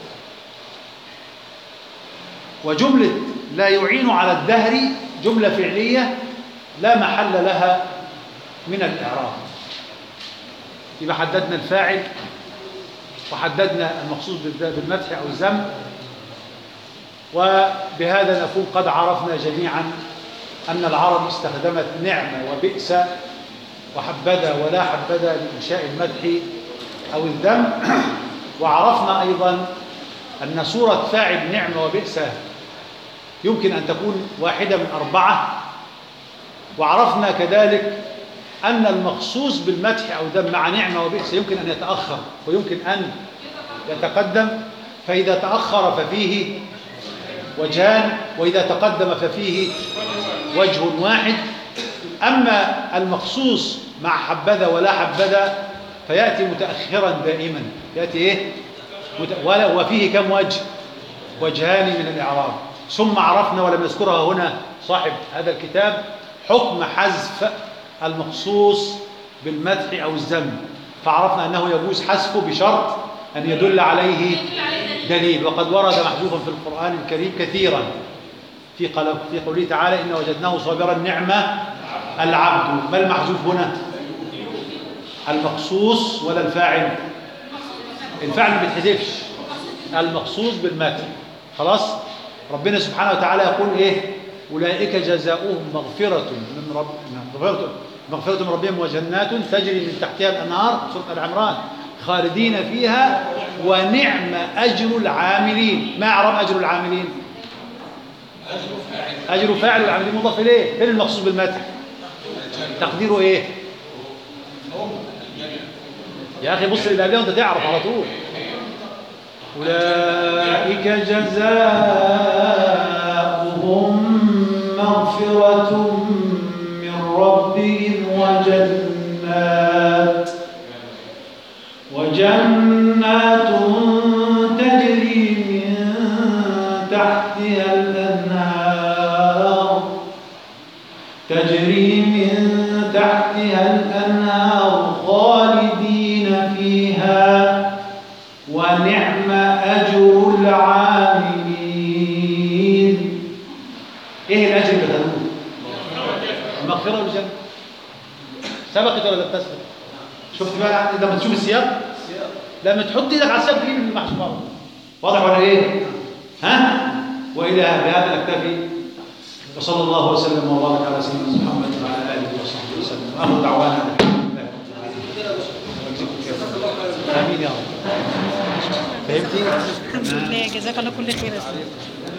وجملة لا يعين على الدهر جملة فعلية لا محل لها من الإعراب يبقى حددنا الفاعل وحددنا المخصوص بالد- بالمدح أو الذم وبهذا نكون قد عرفنا جميعا أن العرب استخدمت نعمة وبئس وحبذا ولا حبذا لإنشاء المدح أو الذم وعرفنا أيضا أن صورة فاعل نعمة وبئس يمكن أن تكون واحدة من أربعة وعرفنا كذلك أن المخصوص بالمدح أو ذم مع نعمة وبئس يمكن أن يتأخر ويمكن أن يتقدم فإذا تأخر ففيه وجهان وإذا تقدم ففيه وجه واحد أما المخصوص مع حبذا ولا حبذا فيأتي متأخرا دائما يأتي إيه؟ مت- ولا- وفيه كم وجه وجهان من الإعراب ثم عرفنا ولم يذكرها هنا صاحب هذا الكتاب حكم حذف المخصوص بالمدح أو الذم فعرفنا أنه يجوز حذفه بشرط أن يدل عليه دليل وقد ورد محذوفا في القرآن الكريم كثيرا في قل- في قوله تعالى إن وجدناه صابرا نعمة العبد ما المحذوف هنا المخصوص ولا الفاعل الفاعل ما بيتحذفش المخصوص بالمتن خلاص ربنا سبحانه وتعالى يقول ايه اولئك جزاؤهم مغفرة من رب مغفرة مغفرة من ربهم وجنات تجري من تحتها الانهار سورة العمران خالدين فيها ونعم اجر العاملين ما اعرب اجر العاملين اجر فاعل والعاملين مضاف اليه فين المخصوص بالمدح تقديره ايه يا اخي بص اللي قبلها وانت تعرف على طول أولئك جزاؤهم مغفرة مغفرة من ربهم وجنات وجنات تجري من تحتها الأنهار تجري من تحتها الأنهار خالدين فيها ونعم أجر العاملين إيه الأجر اللي خدوه؟ المغفرة والجنة سبقت ولا لم تسبق؟ شفت بقى لما تشوف السياق؟ لما تحط ايدك على السياق تجيب المحسوبات واضح ولا ايه؟ ها؟ والى بهذا نكتفي وصلى الله وسلم وبارك على سيدنا محمد وعلى اله وصحبه وسلم واخر دعوانا الحمد لله رب العالمين امين يا رب فهمتي؟ الحمد لله جزاك الله كل خير يا سيدي